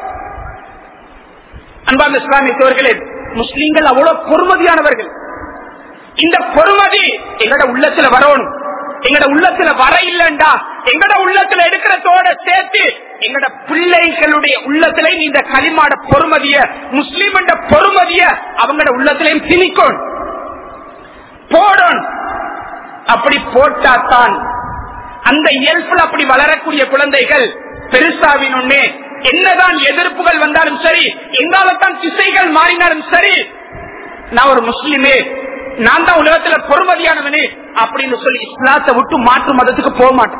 அன்பார்ந்த இஸ்லாமிய சோர்களே முஸ்லீம்கள் அவ்வளவு பொறுமதியானவர்கள் இந்த பொறுமதி எங்கட உள்ளத்துல வரணும் எங்கட உள்ளத்துல வர இல்லண்டா எங்கட உள்ளத்துல எடுக்கிறதோட சேர்த்து எங்கட பிள்ளைகளுடைய உள்ளத்திலே இந்த களிமாட பொறுமதிய முஸ்லீம் என்ற பொறுமதிய அவங்களோட உள்ளத்திலையும் திணிக்கும் போடும் அப்படி போட்டாத்தான் அந்த இயல்புல அப்படி வளரக்கூடிய குழந்தைகள் பெருசாவினே என்னதான் எதிர்ப்புகள் வந்தாலும் சரி எங்காலத்தான் திசைகள் மாறினாலும் சரி நான் ஒரு முஸ்லிமே நான் தான் உலகத்துல பொறுமதியானவனே அப்படின்னு சொல்லி இஸ்லாத்தை விட்டு மாற்று மதத்துக்கு போக மாட்டேன்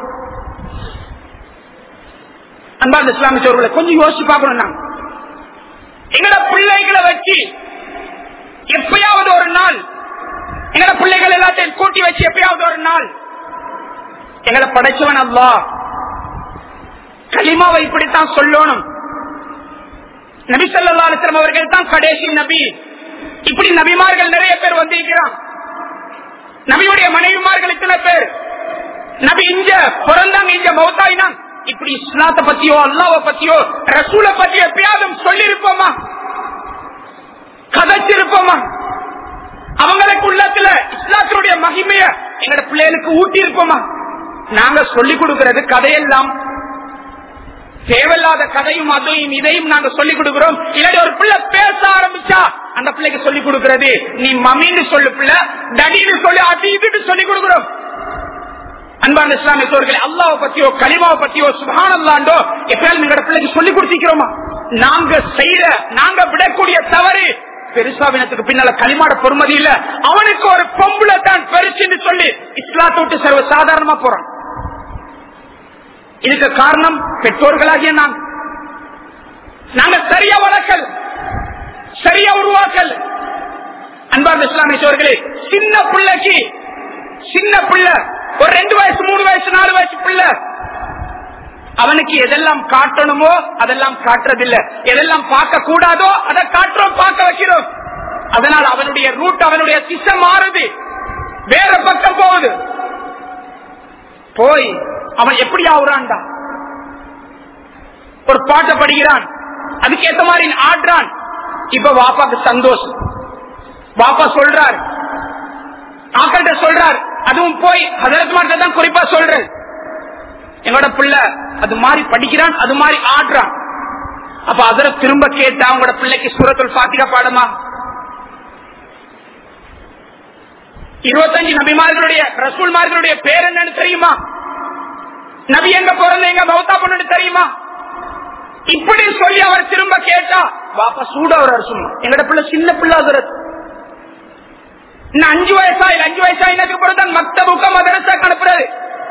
அன்பார்ந்த இஸ்லாமியர்களை கொஞ்சம் யோசிச்சு பார்க்கணும் நான் எங்கட பிள்ளைகளை வச்சு எப்பயாவது ஒரு நாள் எங்கட பிள்ளைகள் எல்லாத்தையும் கூட்டி வச்சு எப்பயாவது ஒரு நாள் எங்களை படைச்சவன் அல்லா களிமாவை இப்படித்தான் சொல்லணும் நபி சொல்லா அலிஸ்லாம் அவர்கள் தான் கடைசி நபி இப்படி நபிமார்கள் நிறைய பேர் வந்திருக்கிறான் நபியுடைய மனைவிமார்கள் இத்தனை பேர் நபி இஞ்ச பிறந்தாங்க இஞ்ச மௌத்தாயினான் இப்படி இஸ்லாத்தை பத்தியோ அல்லாவை பத்தியோ ரசூலை பத்தி எப்பயாவது சொல்லிருப்போமா கதைச்சிருப்போமா அவங்களுக்கு உள்ளத்துல இஸ்லாத்தினுடைய மகிமைய எங்கட பிள்ளைகளுக்கு ஊட்டி இருப்போமா நாங்க சொல்லிக் கொடுக்கிறது கதையெல்லாம் தேவையில்லாத கதையும் அதையும் இதையும் நாங்க சொல்லிக் கொடுக்கிறோம் இல்லாட்டி ஒரு பிள்ளை பேச ஆரம்பிச்சா அந்த பிள்ளைக்கு சொல்லிக் கொடுக்கிறது நீ மம்மின்னு சொல்லு பிள்ளை டடின்னு சொல்லி அது இதுன்னு சொல்லிக் கொடுக்கிறோம் அன்பான இஸ்லாமிய சோர்களே அல்லாவை பத்தியோ கலிமாவை பத்தியோ சுகானல்லாண்டோ எப்பயாவது எங்களோட பிள்ளைக்கு சொல்லிக் கொடுத்திருக்கிறோமா நாங்க செய்யற நாங்க விடக்கூடிய தவறு பெருசாவினத்துக்கு பின்னால களிமாட பொறுமதி இல்ல அவனுக்கு ஒரு பொம்புல தான் பெருசுன்னு சொல்லி இஸ்லாத்தை விட்டு சர்வ சாதாரணமா போறான் இதுக்கு காரணம் பெற்றோர்களாகிய நான் நாங்க சரியா வளர்க்கல் சரியா உருவாக்கல் அன்பார்ந்த இஸ்லாமிய சோர்களே சின்ன பிள்ளைக்கு சின்ன பிள்ளை ஒரு ரெண்டு வயசு மூணு வயசு நாலு வயசு பிள்ளை அவனுக்கு எதெல்லாம் காட்டணுமோ அதெல்லாம் காட்டுறதில்ல எதெல்லாம் பார்க்க கூடாதோ அதை காட்டுறோம் பார்க்க வைக்கிறோம் அதனால் அவனுடைய ரூட் அவனுடைய திசை மாறுது வேற பக்கம் போகுது போய் அவன் எப்படி ஆகுறான்டா ஒரு பாட்டை படிக்கிறான் அதுக்கேத்த மாதிரி ஆடுறான் இப்ப வாப்பாக்கு சந்தோஷம் வாப்பா சொல்றார் ஆக்கள்கிட்ட சொல்றார் அதுவும் போய் ஹதரத் மாட்ட தான் குறிப்பா சொல்றேன் எங்களோட பிள்ளை அது மாதிரி படிக்கிறான் அது மாதிரி ஆடுறான் அப்ப அதர திரும்ப கேட்டா உங்களோட பிள்ளைக்கு சூரத்துல் பாத்திகா பாடமா இருபத்தஞ்சு நபிமார்களுடைய ரசூல்மார்களுடைய பேர் என்னன்னு தெரியுமா நபி எங்க பிறந்த எங்க பௌத்தா பொண்ணு தெரியுமா இப்படி சொல்லி அவர் திரும்ப கேட்டா பாப்பா சூட அவர் சும்மா எங்கட பிள்ளை சின்ன பிள்ளை அதுரத் இன்னும் அஞ்சு வயசா இல்ல அஞ்சு வயசா எனக்கு பிறகு மக்தபுக்க மதரசாக்கு அனுப்புறது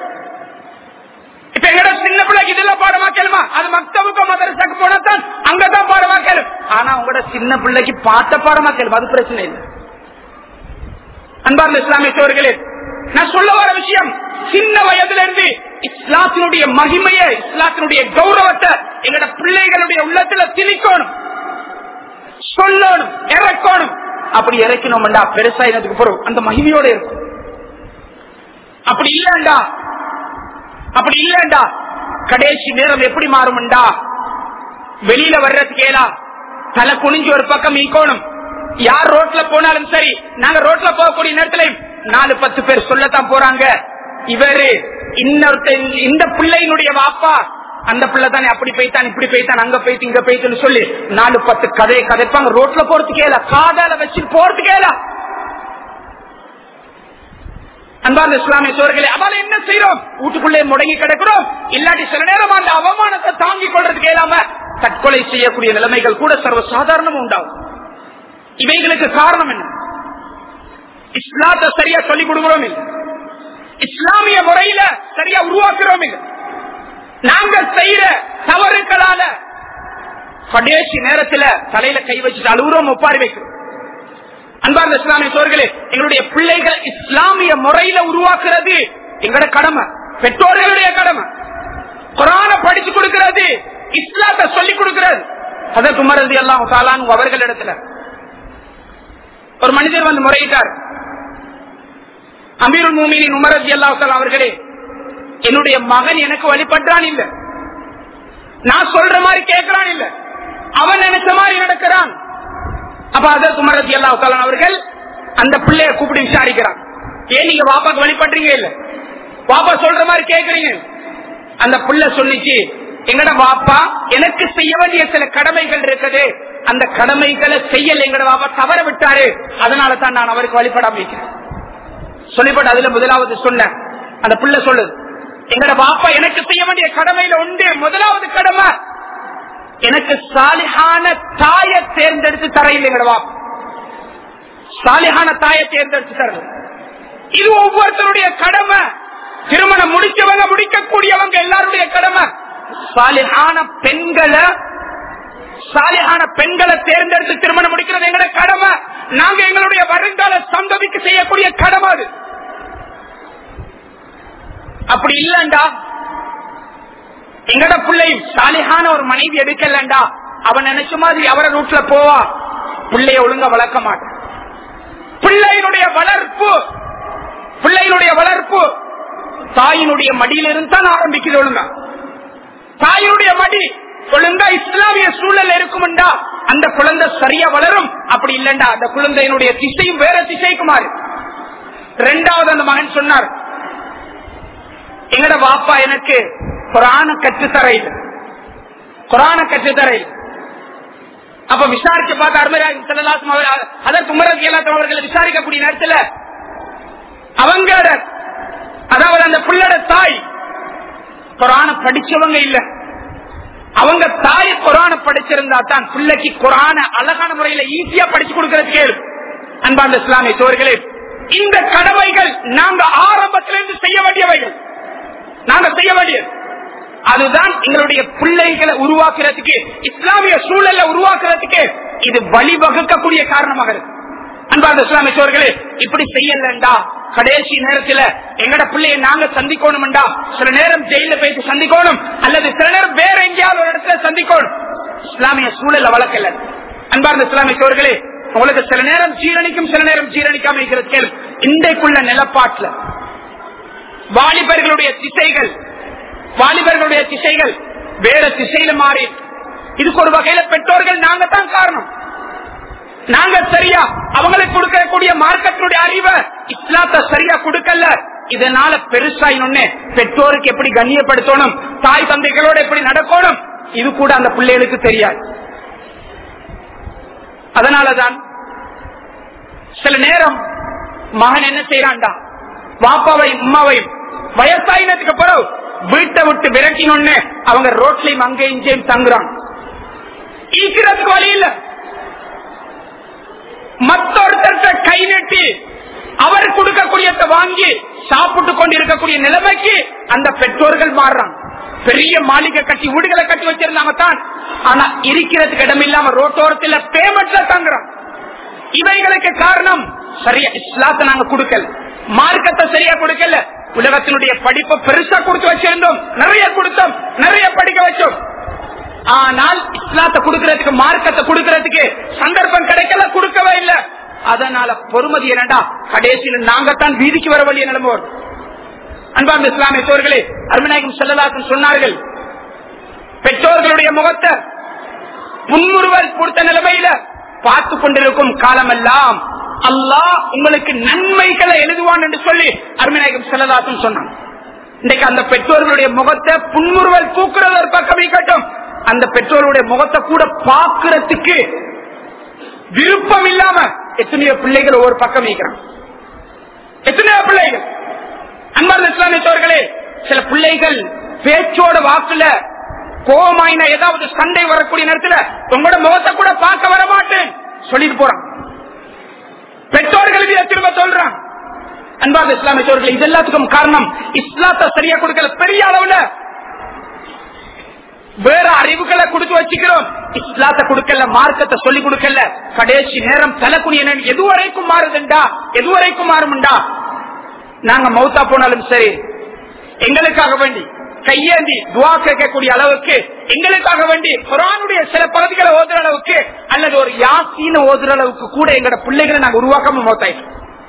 இப்ப எங்கட சின்ன பிள்ளைக்கு இதுல பாடமா கேளுமா அது மக்தபுக்க மதரசாக்கு போனா தான் அங்கதான் பாடமா கேளு ஆனா உங்களோட சின்ன பிள்ளைக்கு பாட்ட பாடமா கேளுமா அது பிரச்சனை இல்லை அன்பார்ந்த இஸ்லாமிய சோர்களே நான் சொல்ல வர விஷயம் சின்ன வயதுல இருந்து இஸ்லாத்தினுடைய மகிமையை இஸ்லாத்தினுடைய கௌரவத்தை எங்கட பிள்ளைகளுடைய உள்ளத்துல திணிக்கணும் சொல்லணும் இறக்கணும் அப்படி இறக்கணும்டா பெருசா எனக்கு போறோம் அந்த மகிமையோட இருக்கும் அப்படி இல்லண்டா அப்படி இல்லண்டா கடைசி நேரம் எப்படி மாறும்டா வெளியில வர்றதுக்கு ஏலா தலை குனிஞ்சு ஒரு பக்கம் ஈக்கோணும் யார் ரோட்ல போனாலும் சரி நாங்க ரோட்ல போகக்கூடிய நேரத்துல நாலு பத்து பேர் சொல்லத்தான் போறாங்க இவரு இன்னொருத்த இந்த பிள்ளையினுடைய வாப்பா அந்த பிள்ளை தானே அப்படி போய்த்தான் இப்படி போய்த்தான் அங்க போய்த்து இங்க போய்த்துன்னு சொல்லி நாலு பத்து கதையை கதைப்பாங்க ரோட்ல போறதுக்கு ஏல காதால வச்சு போறதுக்கு ஏல அன்பார்ந்த இஸ்லாமிய சோர்களே அவளை என்ன செய்யறோம் வீட்டுக்குள்ளே முடங்கி கிடக்கிறோம் இல்லாட்டி சில நேரம் அந்த அவமானத்தை தாங்கிக் கொள்றதுக்கு இயலாம தற்கொலை செய்யக்கூடிய நிலைமைகள் கூட சர்வ சாதாரணம் உண்டாகும் இவைகளுக்கு காரணம் என்ன இஸ்லாத்தை சரியா சொல்லிக் கொடுக்கிறோம் இல்லை இஸ்லாமிய முறையில சரியா உருவாக்குறோம் இல்லை நாங்க செய்யற தவறுகளால கடைசி நேரத்துல தலையில கை வச்சுட்டு அழுகுறோம் ஒப்பாரி வைக்கிறோம் அன்பார்ந்த இஸ்லாமிய சோர்களே எங்களுடைய பிள்ளைகள் இஸ்லாமிய முறையில உருவாக்குறது எங்களோட கடமை பெற்றோர்களுடைய கடமை குரான படிச்சு கொடுக்கிறது இஸ்லாத்தை சொல்லிக் கொடுக்கிறது அதற்கு உமரது எல்லாம் காலான் அவர்களிடத்துல ஒரு மனிதர் வந்து முறையிட்டார் அமீருல் மூமினின் உமரது அல்லாஹால அவர்களே என்னுடைய மகன் எனக்கு வழிபட்டான் இல்ல நான் சொல்ற மாதிரி கேட்கிறான் இல்ல அவன் நினைச்ச மாதிரி நடக்கிறான் அப்ப அதற்கு உமரது அல்லாஹால அவர்கள் அந்த பிள்ளைய கூப்பிட்டு விசாரிக்கிறான் ஏன் நீங்க வாப்பாக்கு வழிபடுறீங்க இல்ல வாப்பா சொல்ற மாதிரி கேக்குறீங்க அந்த பிள்ளை சொல்லிச்சு எங்கட வாப்பா எனக்கு செய்ய வேண்டிய சில கடமைகள் இருக்குது அந்த கடமைகளை செய்யல எங்கட வாப்பா தவற விட்டாரு அதனால தான் நான் அவருக்கு வழிபடாம வைக்கிறேன் சொல்லிப்பட்டு அதுல முதலாவது சொன்ன அந்த பிள்ளை சொல்லுது எங்கட பாப்பா எனக்கு செய்ய வேண்டிய கடமையில உண்டு முதலாவது கடமை எனக்கு சாலிஹான தாயை தேர்ந்தெடுத்து தரையில் எங்கட பாப்பா சாலிஹான தாயை தேர்ந்தெடுத்து தரது இது ஒவ்வொருத்தருடைய கடமை திருமணம் முடிச்சவங்க முடிக்கக்கூடியவங்க எல்லாருடைய கடமை சாலிஹான பெண்களை சாலிஹான பெண்களை தேர்ந்தெடுத்து திருமணம் முடிக்கிறது எங்களோட கடமை நாங்க எங்களுடைய வருங்கால சந்ததிக்கு செய்யக்கூடிய கடமை அது அப்படி இல்லண்டா எங்கட பிள்ளை சாலிஹான ஒரு மனைவி எடுக்கலண்டா அவன் நினைச்ச மாதிரி அவர ரூட்ல போவா பிள்ளைய ஒழுங்க வளர்க்க மாட்டான் பிள்ளையினுடைய வளர்ப்பு பிள்ளையினுடைய வளர்ப்பு தாயினுடைய மடியிலிருந்து தான் ஆரம்பிக்குது ஒழுங்க தாயினுடைய மடி ஒழுங்கா இஸ்லாமிய சூழல் இருக்கும்டா அந்த குழந்தை சரியா வளரும் அப்படி இல்லண்டா அந்த குழந்தையினுடைய திசையும் வேற திசைக்கு மாறு ரெண்டாவது அந்த மகன் சொன்னார் எங்கட வாப்பா எனக்கு குரான கற்றுத்தர இல்லை குரான கற்றுத்தர இல்லை அப்ப விசாரிச்சு பார்த்த அருமராஜ் செல்லலாசம் அதற்கு உமரது எல்லாத்தும் அவர்களை விசாரிக்கக்கூடிய நேரத்தில் அவங்க அதாவது அந்த பிள்ளோட தாய் குரான படிச்சவங்க இல்ல அவங்க தாய் குரான படிச்சிருந்தா தான் பிள்ளைக்கு குரான அழகான முறையில ஈஸியா படிச்சு கொடுக்கறதுக்கு அன்பார்ந்த இஸ்லாமிய சோர்களே இந்த கடமைகள் நாங்க ஆரம்பத்திலிருந்து செய்ய வேண்டியவைகள் நாங்க செய்ய வேண்டியது அதுதான் எங்களுடைய பிள்ளைகளை உருவாக்குறதுக்கு இஸ்லாமிய சூழலை உருவாக்குறதுக்கு இது வழிவகுக்கக்கூடிய காரணமாக இருக்கு அன்பார்ந்த இஸ்லாமிய சோர்களே இப்படி செய்யலண்டா கடைசி நேரத்துல எங்கட பிள்ளையை நாங்க சந்திக்கணும்டா சில நேரம் ஜெயில போயிட்டு சந்திக்கணும் அல்லது சில நேரம் வேற எங்கேயாவது ஒரு இடத்துல சந்திக்கணும் இஸ்லாமிய சூழல வழக்கல்ல அன்பார்ந்த இஸ்லாமிய சோர்களே உங்களுக்கு சில நேரம் ஜீரணிக்கும் சில நேரம் ஜீரணிக்காம இருக்கிறது கேள்வி இன்றைக்குள்ள நிலப்பாட்டுல வாலிபர்களுடைய திசைகள் வாலிபர்களுடைய திசைகள் வேற திசையில மாறி இதுக்கு ஒரு வகையில பெற்றோர்கள் நாங்க தான் காரணம் நாங்க சரியா அவங்களுக்கு கொடுக்கக்கூடிய மார்க்கத்தினுடைய அறிவை இஸ்லாத்தை சரியா கொடுக்கல இதனால பெருசாயினொன்னு பெற்றோருக்கு எப்படி கண்ணியப்படுத்தணும் தாய் தந்தைகளோட எப்படி நடக்கணும் இது கூட அந்த பிள்ளைகளுக்கு தெரியாது அதனாலதான் சில நேரம் மகன் என்ன செய்யறான்டா வாப்பாவையும் உமாவையும் வயசாயினத்துக்கு பிறகு வீட்டை விட்டு விரட்டினொன்னு அவங்க ரோட்லயும் அங்கே இங்கேயும் தங்குறாங்க ஈக்கிறதுக்கு வழி இல்ல மற்றொருத்தர்கிட்ட கை நீட்டி அவர் கொடுக்கக்கூடியதை வாங்கி சாப்பிட்டு கொண்டு இருக்கக்கூடிய நிலைமைக்கு அந்த பெற்றோர்கள் மாறுறாங்க பெரிய மாளிகை கட்டி வீடுகளை கட்டி வச்சிருந்தாங்க தான் ஆனா இருக்கிறதுக்கு இடம் இல்லாம ரோட்டோரத்துல பேமெண்ட்ல தங்குறாங்க இவைகளுக்கு காரணம் சரியா இஸ்லாத்தை நாங்க கொடுக்கல மார்க்கத்தை சரியா கொடுக்கல உலகத்தினுடைய படிப்பை பெருசா கொடுத்து வச்சிருந்தோம் நிறைய கொடுத்தோம் நிறைய படிக்க வச்சோம் ஆனால் இஸ்லாத்தை கொடுக்கறதுக்கு மார்க்கத்தை கொடுக்கறதுக்கு சந்தர்ப்பம் கிடைக்கல கொடுக்கவே இல்லை அதனால பொறுமதி என்னடா கடைசியில் நாங்கத்தான் வீதிக்கு வர வேண்டிய நிலைமை வரும் அன்பார்ந்த இஸ்லாமிய சோர்களே அருமநாயகம் செல்லலாசன் சொன்னார்கள் பெற்றோர்களுடைய முகத்தை புன்முறுவல் கொடுத்த நிலைமையில பார்த்து கொண்டிருக்கும் காலமெல்லாம் அல்லாஹ் உங்களுக்கு நன்மைகளை எழுதுவான் என்று சொல்லி அருமநாயகம் செல்லலாசன் சொன்னான் இன்றைக்கு அந்த பெற்றோர்களுடைய முகத்தை புன்முறுவல் தூக்குறது ஒரு பக்கம் இருக்கட்டும் அந்த பெற்றோருடைய முகத்தை கூட பார்க்கறதுக்கு விருப்பம் இல்லாம எத்தனையோ பிள்ளைகள் ஒவ்வொரு பக்கம் இருக்கிறான் எத்தனையோ பிள்ளைகள் அன்பார்ந்த இஸ்லாமியத்தோர்களே சில பிள்ளைகள் பேச்சோட வாக்குல கோமாயின ஏதாவது சண்டை வரக்கூடிய நேரத்துல உங்களோட முகத்தை கூட பார்க்க வர மாட்டேன் சொல்லிட்டு போறான் பெற்றோர்கள் இதை திரும்ப சொல்றான் அன்பார்ந்த இஸ்லாமியத்தோர்கள் இது எல்லாத்துக்கும் காரணம் இஸ்லாத்தை சரியா கொடுக்கல பெரிய அளவுல வேற அறிவுகளை கொடுத்து வச்சுக்கிறோம் இஸ்லாத்தை கொடுக்கல மார்க்கத்தை சொல்லி கொடுக்கல கடைசி நேரம் தலைக்குனிய எதுவரைக்கும் மாறுதுண்டா எதுவரைக்கும் மாறும்டா நாங்க மௌத்தா போனாலும் சரி எங்களுக்காக வேண்டி கையேந்தி துவா கேட்கக்கூடிய அளவுக்கு எங்களுக்காக வேண்டி குரானுடைய சில பகுதிகளை ஓதுற அளவுக்கு அல்லது ஒரு யாசீன ஓதுற அளவுக்கு கூட எங்களோட பிள்ளைகளை நாங்க உருவாக்காம மௌத்தாயிட்டோம்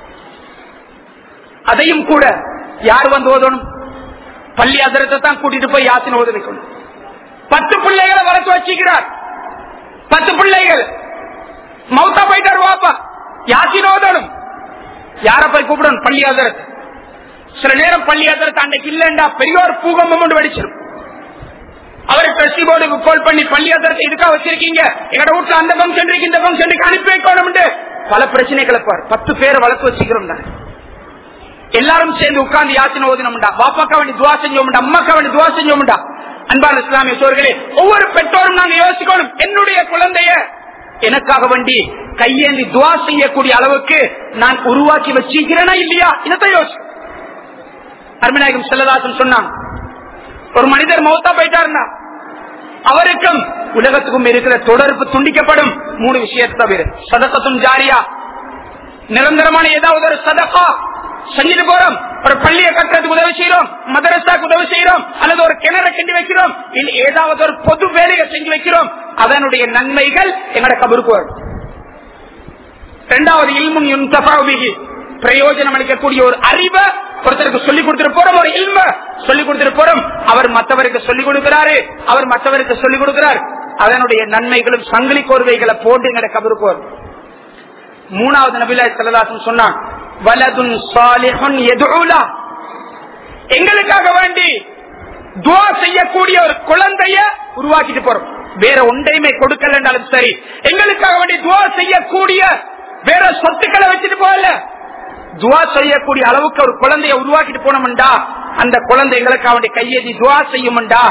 அதையும் கூட யார் வந்து ஓதணும் பள்ளி அதரத்தை தான் கூட்டிட்டு போய் யாசின ஓத வைக்கணும் பத்து பிள்ளைகளை வளர்த்து வச்சுக்கிறார் பத்து பிள்ளைகள் மௌத்தா போயிட்டார் வாப்பா யாசின ஓதணும் யார போய் கூப்பிடணும் பள்ளி அதரத்தை சில நேரம் பள்ளி அதரத்தை அன்றைக்கு இல்லைண்டா பெரியோர் பூகம்பம் ஒன்று வெடிச்சிடும் அவரை ட்ரஸ்டி போர்டுக்கு கால் பண்ணி பள்ளி அதரத்தை இதுக்காக வச்சிருக்கீங்க எங்கட வீட்டுல அந்த பங்கன் இருக்கு இந்த பங்கன் அனுப்பி வைக்கணும் பல பிரச்சனை கிளப்பார் பத்து பேரை வளர்த்து வச்சுக்கிறோம் தான் எல்லாரும் சேர்ந்து உட்கார்ந்து யாத்தின ஓதினோம்டா பாப்பாக்கா வேண்டி துவா செஞ்சோம்டா அம்மாக்கா வேண்டி துவா செஞ்சோம்டா அன்பான இஸ்லாமிய சோர்களே ஒவ்வொரு பெற்றோரும் நாங்க யோசிக்கணும் என்னுடைய குழந்தைய எனக்காக வேண்டி கையேந்தி துவா செய்யக்கூடிய அளவுக்கு நான் உருவாக்கி வச்சிருக்கிறேனா இல்லையா இதைத்தான் யோசி அருமநாயகம் செல்லதாசன் சொன்னான் ஒரு மனிதர் மௌத்தா போயிட்டாருன்னா அவருக்கும் உலகத்துக்கும் இருக்கிற தொடர்பு துண்டிக்கப்படும் மூணு விஷயத்தை தவிர சதக்கத்தும் ஜாரியா நிரந்தரமான ஏதாவது ஒரு சதக்கா செஞ்சுட்டு போறோம் ஒரு பள்ளியை கட்டுறதுக்கு உதவி செய்யறோம் மதரசாக்கு உதவி செய்யறோம் அல்லது ஒரு கிணற கிண்டி வைக்கிறோம் இல்ல ஏதாவது ஒரு பொது வேலையை செஞ்சு வைக்கிறோம் அதனுடைய நன்மைகள் எங்கட கபருக்கு வரும் இரண்டாவது இல்முன் யுன்தபாவிகி பிரயோஜனம் அளிக்கக்கூடிய ஒரு அறிவை ஒருத்தருக்கு சொல்லிக் கொடுத்துட்டு போறோம் ஒரு இல்ம சொல்லிக் கொடுத்துட்டு போறோம் அவர் மற்றவருக்கு சொல்லிக் கொடுக்கிறாரு அவர் மற்றவருக்கு சொல்லிக் கொடுக்கிறார் அதனுடைய நன்மைகளும் சங்கிலி கோர்வைகளை போட்டு எங்கட கபருக்கு வரும் மூணாவது நபிலா செல்லதாசன் சொன்னான் வலதுன் சாலிஹுன் எதுலா எங்களுக்காக வேண்டி துவா செய்யக்கூடிய ஒரு குழந்தைய உருவாக்கிட்டு போறோம் வேற ஒன்றையுமே கொடுக்கலன்றாலும் சரி எங்களுக்காக வேண்டி துவா செய்யக்கூடிய வேற சொத்துக்களை வச்சுட்டு போகல துவா செய்யக்கூடிய அளவுக்கு ஒரு குழந்தைய உருவாக்கிட்டு போனோம்டா அந்த குழந்தை எங்களுக்காக வேண்டி கையெழுதி துவா செய்யும்டா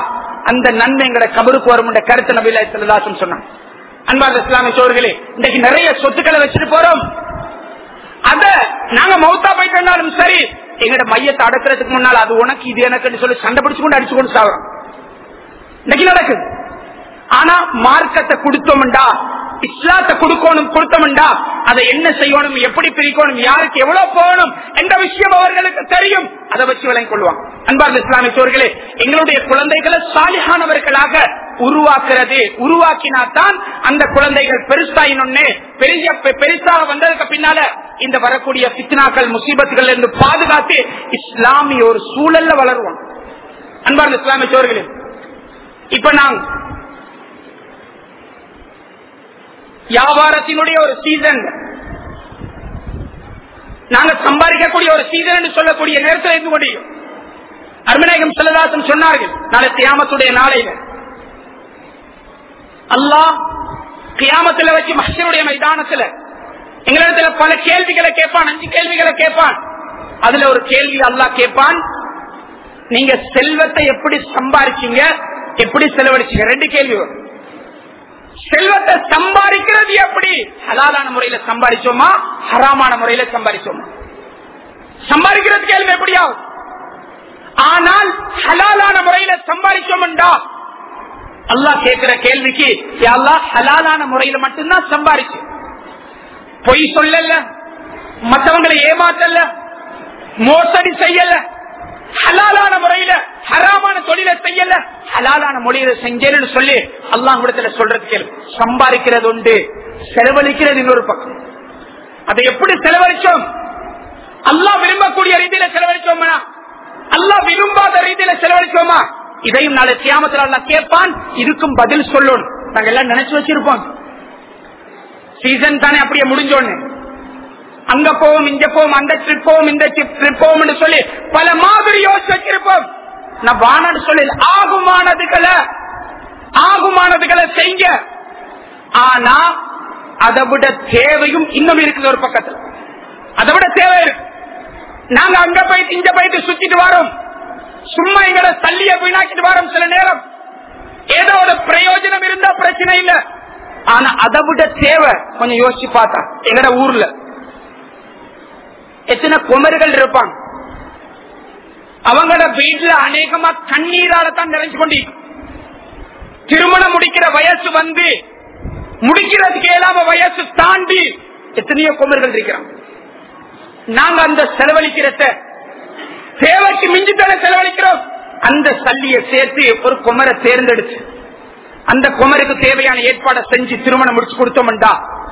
அந்த நன்மை எங்கட கபருக்கு வரும் என்ற கருத்து நபிலா செல்லதாசன் சொன்னான் அன்பார்ந்த இஸ்லாமிய சோர்களே இன்னைக்கு நிறைய சொத்துக்களை வச்சுட்டு போறோம் அத நாங்க மௌத்தா போயிட்டாலும் சரி எங்கட மையத்தை அடக்கிறதுக்கு முன்னால் அது உனக்கு இது எனக்கு சொல்லி சண்டை பிடிச்சு கொண்டு அடிச்சு கொண்டு சாகுறோம் இன்னைக்கு நடக்குது ஆனா மார்க்கத்தை கொடுத்தோம்டா இஸ்லாத்தை கொடுக்கணும் கொடுத்தோம்டா அதை என்ன செய்யணும் எப்படி பிரிக்கணும் யாருக்கு எவ்வளவு போகணும் என்ற விஷயம் அவர்களுக்கு தெரியும் அதை வச்சு விளங்கிக் கொள்வாங்க அன்பார்ந்த இஸ்லாமிய சோர்களே எங்களுடைய குழந்தைகளை சாலிகானவர்களாக உருவாக்குறது உருவாக்கினாத்தான் அந்த குழந்தைகள் பெருசாயினொன்னு பெரிய பெருசாக வந்ததுக்கு பின்னால இந்த வரக்கூடிய பித்னாக்கள் முசீபத்துகள் இருந்து பாதுகாத்து இஸ்லாமிய ஒரு சூழல்ல வளருவோம் அன்பார்ந்த இஸ்லாமிய சோர்களே இப்ப நான் வியாபாரத்தினுடைய ஒரு சீசன் நாங்க சம்பாதிக்கக்கூடிய ஒரு சீசன் சொல்லக்கூடிய நேரத்தில் இருந்து முடியும் அருமநாயகம் செல்லதாசன் சொன்னார்கள் நாளை கியாமத்துடைய நாளையில அல்லாஹ் கியாமத்துல வச்சு மஷருடைய மைதானத்துல எங்களிடத்துல பல கேள்விகளை கேட்பான் அஞ்சு கேள்விகளை கேட்பான் அதுல ஒரு கேள்வி அல்லாஹ் கேட்பான் நீங்க செல்வத்தை எப்படி சம்பாதிச்சீங்க எப்படி செலவழிச்சீங்க ரெண்டு கேள்வி வரும் செல்வத்தை சம்பாதிக்கிறது எப்படி ஹலாலான முறையில சம்பாதிச்சோமா ஹராமான முறையில சம்பாதிச்சோமா சம்பாதிக்கிறது கேள்வி எப்படியாவது ஆனால் ஹலாலான முறையில சம்பாதிச்சோம்டா அல்லாஹ் கேட்கிற கேள்விக்கு அல்லாஹ் ஹலாலான முறையில மட்டும்தான் சம்பாதிச்சு பொய் சொல்லல மற்றவங்களை ஏமாத்தல மோசடி செய்யல ஹலாலான முறையில ஹராமான தொழிலை செய்யல ஹலாலான மொழியில செஞ்சேன்னு சொல்லி அல்லாஹ் இடத்துல சொல்றது கேளு சம்பாதிக்கிறது உண்டு செலவழிக்கிறது இன்னொரு பக்கம் அதை எப்படி செலவழிச்சோம் அல்லாஹ் விரும்பக்கூடிய ரீதியில செலவழிச்சோமா அல்லாஹ் விரும்பாத ரீதியில செலவழிச்சோமா இதையும் நாளை கியாமத்தில் அல்லா கேட்பான் இதுக்கும் பதில் சொல்லணும் நாங்க எல்லாம் நினைச்சு வச்சிருப்போம் சீசன் தானே அப்படியே முடிஞ்சோன்னு அங்க போவோம் இங்க போவோம் அந்த ட்ரிப் போவோம் இந்த ட்ரிப் போவோம் சொல்லி பல மாதிரி யோசிச்சு வச்சிருப்போம் நான் வானடு சொல்லி ஆகுமானதுகளை ஆகுமானதுகளை செய்ய ஆனா அதை விட தேவையும் இன்னும் இருக்குது ஒரு பக்கத்தில் அதை விட தேவை இருக்கு நாங்க அங்க போயிட்டு இங்க போயிட்டு சுத்திட்டு வரோம் சும்மா எங்கட தள்ளிய வீணாக்கிட்டு வரோம் சில நேரம் ஏதோ ஒரு பிரயோஜனம் இருந்தா பிரச்சனை இல்ல ஆனா அதை விட தேவை கொஞ்சம் யோசிச்சு பார்த்தா எங்கட ஊர்ல எத்தனை குமர்கள் இருப்பாங்க அவங்களோட வீட்டுல அநேகமா கண்ணீரால தான் நிறைஞ்சு கொண்டு திருமணம் முடிக்கிற வயசு வந்து முடிக்கிறதுக்கு இயலாம வயசு தாண்டி எத்தனையோ குமர்கள் இருக்கிறாங்க நாங்க அந்த செலவழிக்கிறத தேவைக்கு மிஞ்சித்தானே செலவழிக்கிறோம் அந்த சல்லியை சேர்த்து ஒரு குமரை தேர்ந்தெடுத்து அந்த குமருக்கு தேவையான ஏற்பாடை செஞ்சு திருமணம் முடிச்சு கொடுத்தோம்டா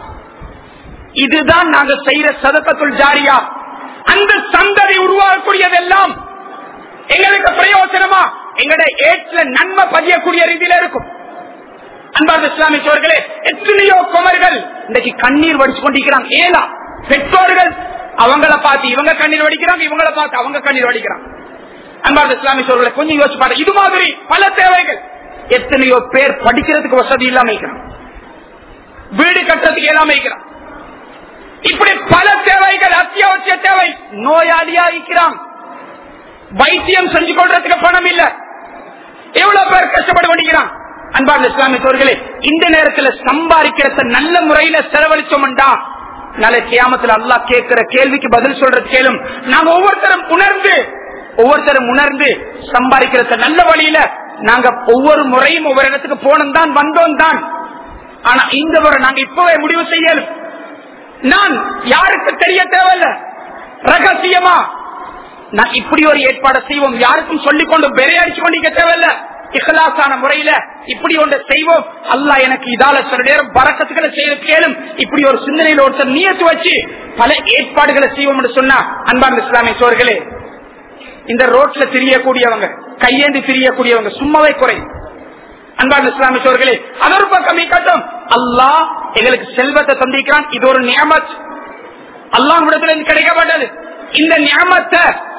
இதுதான் நாங்க செய்யற சதக்கத்துள் ஜாரியா அந்த சந்ததி உருவாகக்கூடியதெல்லாம் எங்களுக்கு பிரயோஜனமா எங்களுடைய ஏற்ற நன்மை பதியக்கூடிய ரீதியில இருக்கும் அன்பார்ந்த இஸ்லாமிய சோர்களே எத்தனையோ குமர்கள் இன்றைக்கு கண்ணீர் வடிச்சு கொண்டிருக்கிறாங்க ஏலா பெற்றோர்கள் அவங்கள பார்த்து இவங்க கண்ணீர் வடிக்கிறாங்க இவங்கள பார்த்து அவங்க கண்ணீர் வடிக்கிறாங்க அன்பார்ந்த இஸ்லாமிய சோர்களை கொஞ்சம் யோசிச்சு பாருங்க இது மாதிரி பல தேவைகள் எத்தனையோ பேர் படிக்கிறதுக்கு வசதி இல்லாம இருக்கிறான் வீடு கட்டுறதுக்கு இல்லாம இருக்கிறான் இப்படி பல தேவைகள் அத்தியாவசிய தேவை நோயாளியா இருக்கிறான் வைத்தியம் செஞ்சு கொள்றதுக்கு பணம் இல்ல எவ்வளவு பேர் கஷ்டப்பட வேண்டிக்கிறான் அன்பார்ந்த இஸ்லாமிய சோர்களே இந்த நேரத்தில் சம்பாதிக்கிறத நல்ல முறையில செலவழிச்சோம்டா நாளை கியாமத்தில் அல்லா கேட்கிற கேள்விக்கு பதில் சொல்றது கேளும் நாங்க ஒவ்வொருத்தரும் உணர்ந்து ஒவ்வொருத்தரும் உணர்ந்து சம்பாதிக்கிறத நல்ல வழியில நாங்க ஒவ்வொரு முறையும் ஒவ்வொரு இடத்துக்கு போனோம் தான் வந்தோம் தான் ஆனா இந்த முறை நாங்க இப்பவே முடிவு செய்யலும் நான் யாருக்கு தெரிய தேவையில்ல ரகசியமா நான் இப்படி ஒரு ஏற்பாடு செய்வோம் யாருக்கும் சொல்லிக் கொண்டு பெரையடிச்சு கொண்டிருக்க தேவையில்ல இஹலாசான முறையில இப்படி ஒன்று செய்வோம் அல்லா எனக்கு இதால சில நேரம் பறக்கத்துக்களை செய்ய கேளும் இப்படி ஒரு சிந்தனையில ஒருத்தர் நியத்து வச்சு பல ஏற்பாடுகளை செய்வோம் என்று சொன்னா அன்பார்ந்த இஸ்லாமிய சோர்களே இந்த ரோட்ல திரியக்கூடியவங்க கையேந்தி திரியக்கூடியவங்க சும்மாவே குறை அன்பார்ந்த இஸ்லாமிய சோர்களே அதொரு பக்கம் கட்டும் அல்லாஹ் எங்களுக்கு செல்வத்தை தந்திக்கிறான் இது ஒரு நியமத் அல்லாஹ் கிடைக்கப்பட்டது இந்த ஞாபகத்தை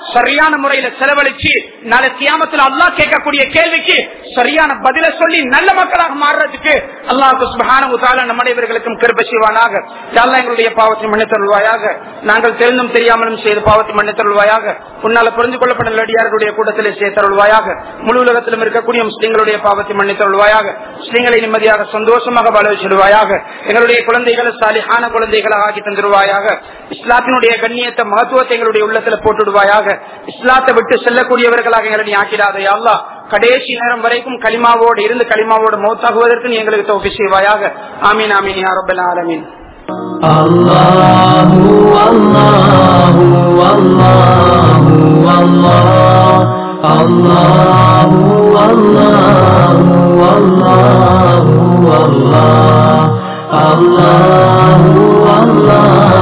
சரியான முறையில செலவழிச்சு நாளை கியாமத்தில் அல்லாஹ் கேட்கக்கூடிய கேள்விக்கு சரியான பதில சொல்லி நல்ல மக்களாக மாறுறதுக்கு அல்லாஹ் சுபஹான உதால நம்மடையவர்களுக்கும் கிருப செய்வானாக யாழ்லா எங்களுடைய பாவத்தை மன்னித்தருள்வாயாக நாங்கள் தெரிந்தும் தெரியாமலும் செய்த பாவத்தை மன்னித்தருள்வாயாக உன்னால புரிந்து கொள்ளப்பட்ட நடிகார்களுடைய கூட்டத்திலே சேர்த்தருள்வாயாக முழு உலகத்திலும் இருக்கக்கூடிய முஸ்லீம்களுடைய பாவத்தை மன்னித்தருள்வாயாக முஸ்லீம்களை நிம்மதியாக சந்தோஷமாக வாழ வச்சிடுவாயாக எங்களுடைய குழந்தைகளை சாலிஹான குழந்தைகளாக ஆக்கி தந்துடுவாயாக இஸ்லாத்தினுடைய கண்ணியத்தை மகத்துவத்தை எங்களுடைய உள்ளத்துல போட்டுடுவாயாக இஸ்லாத்தை விட்டு செல்லக்கூடியவர்களாக எங்களை நீ ஆக்கிடாதே அல்லா கடைசி நேரம் வரைக்கும் களிமாவோடு இருந்து களிமாவோடு மௌத்தாகுவதற்கு நீ எங்களுக்கு தோஃபி செய்வாயாக ஆமீன் ஆமீன் யா ரப்பல் ஆலமீன் الله والله والله والله الله والله والله والله الله والله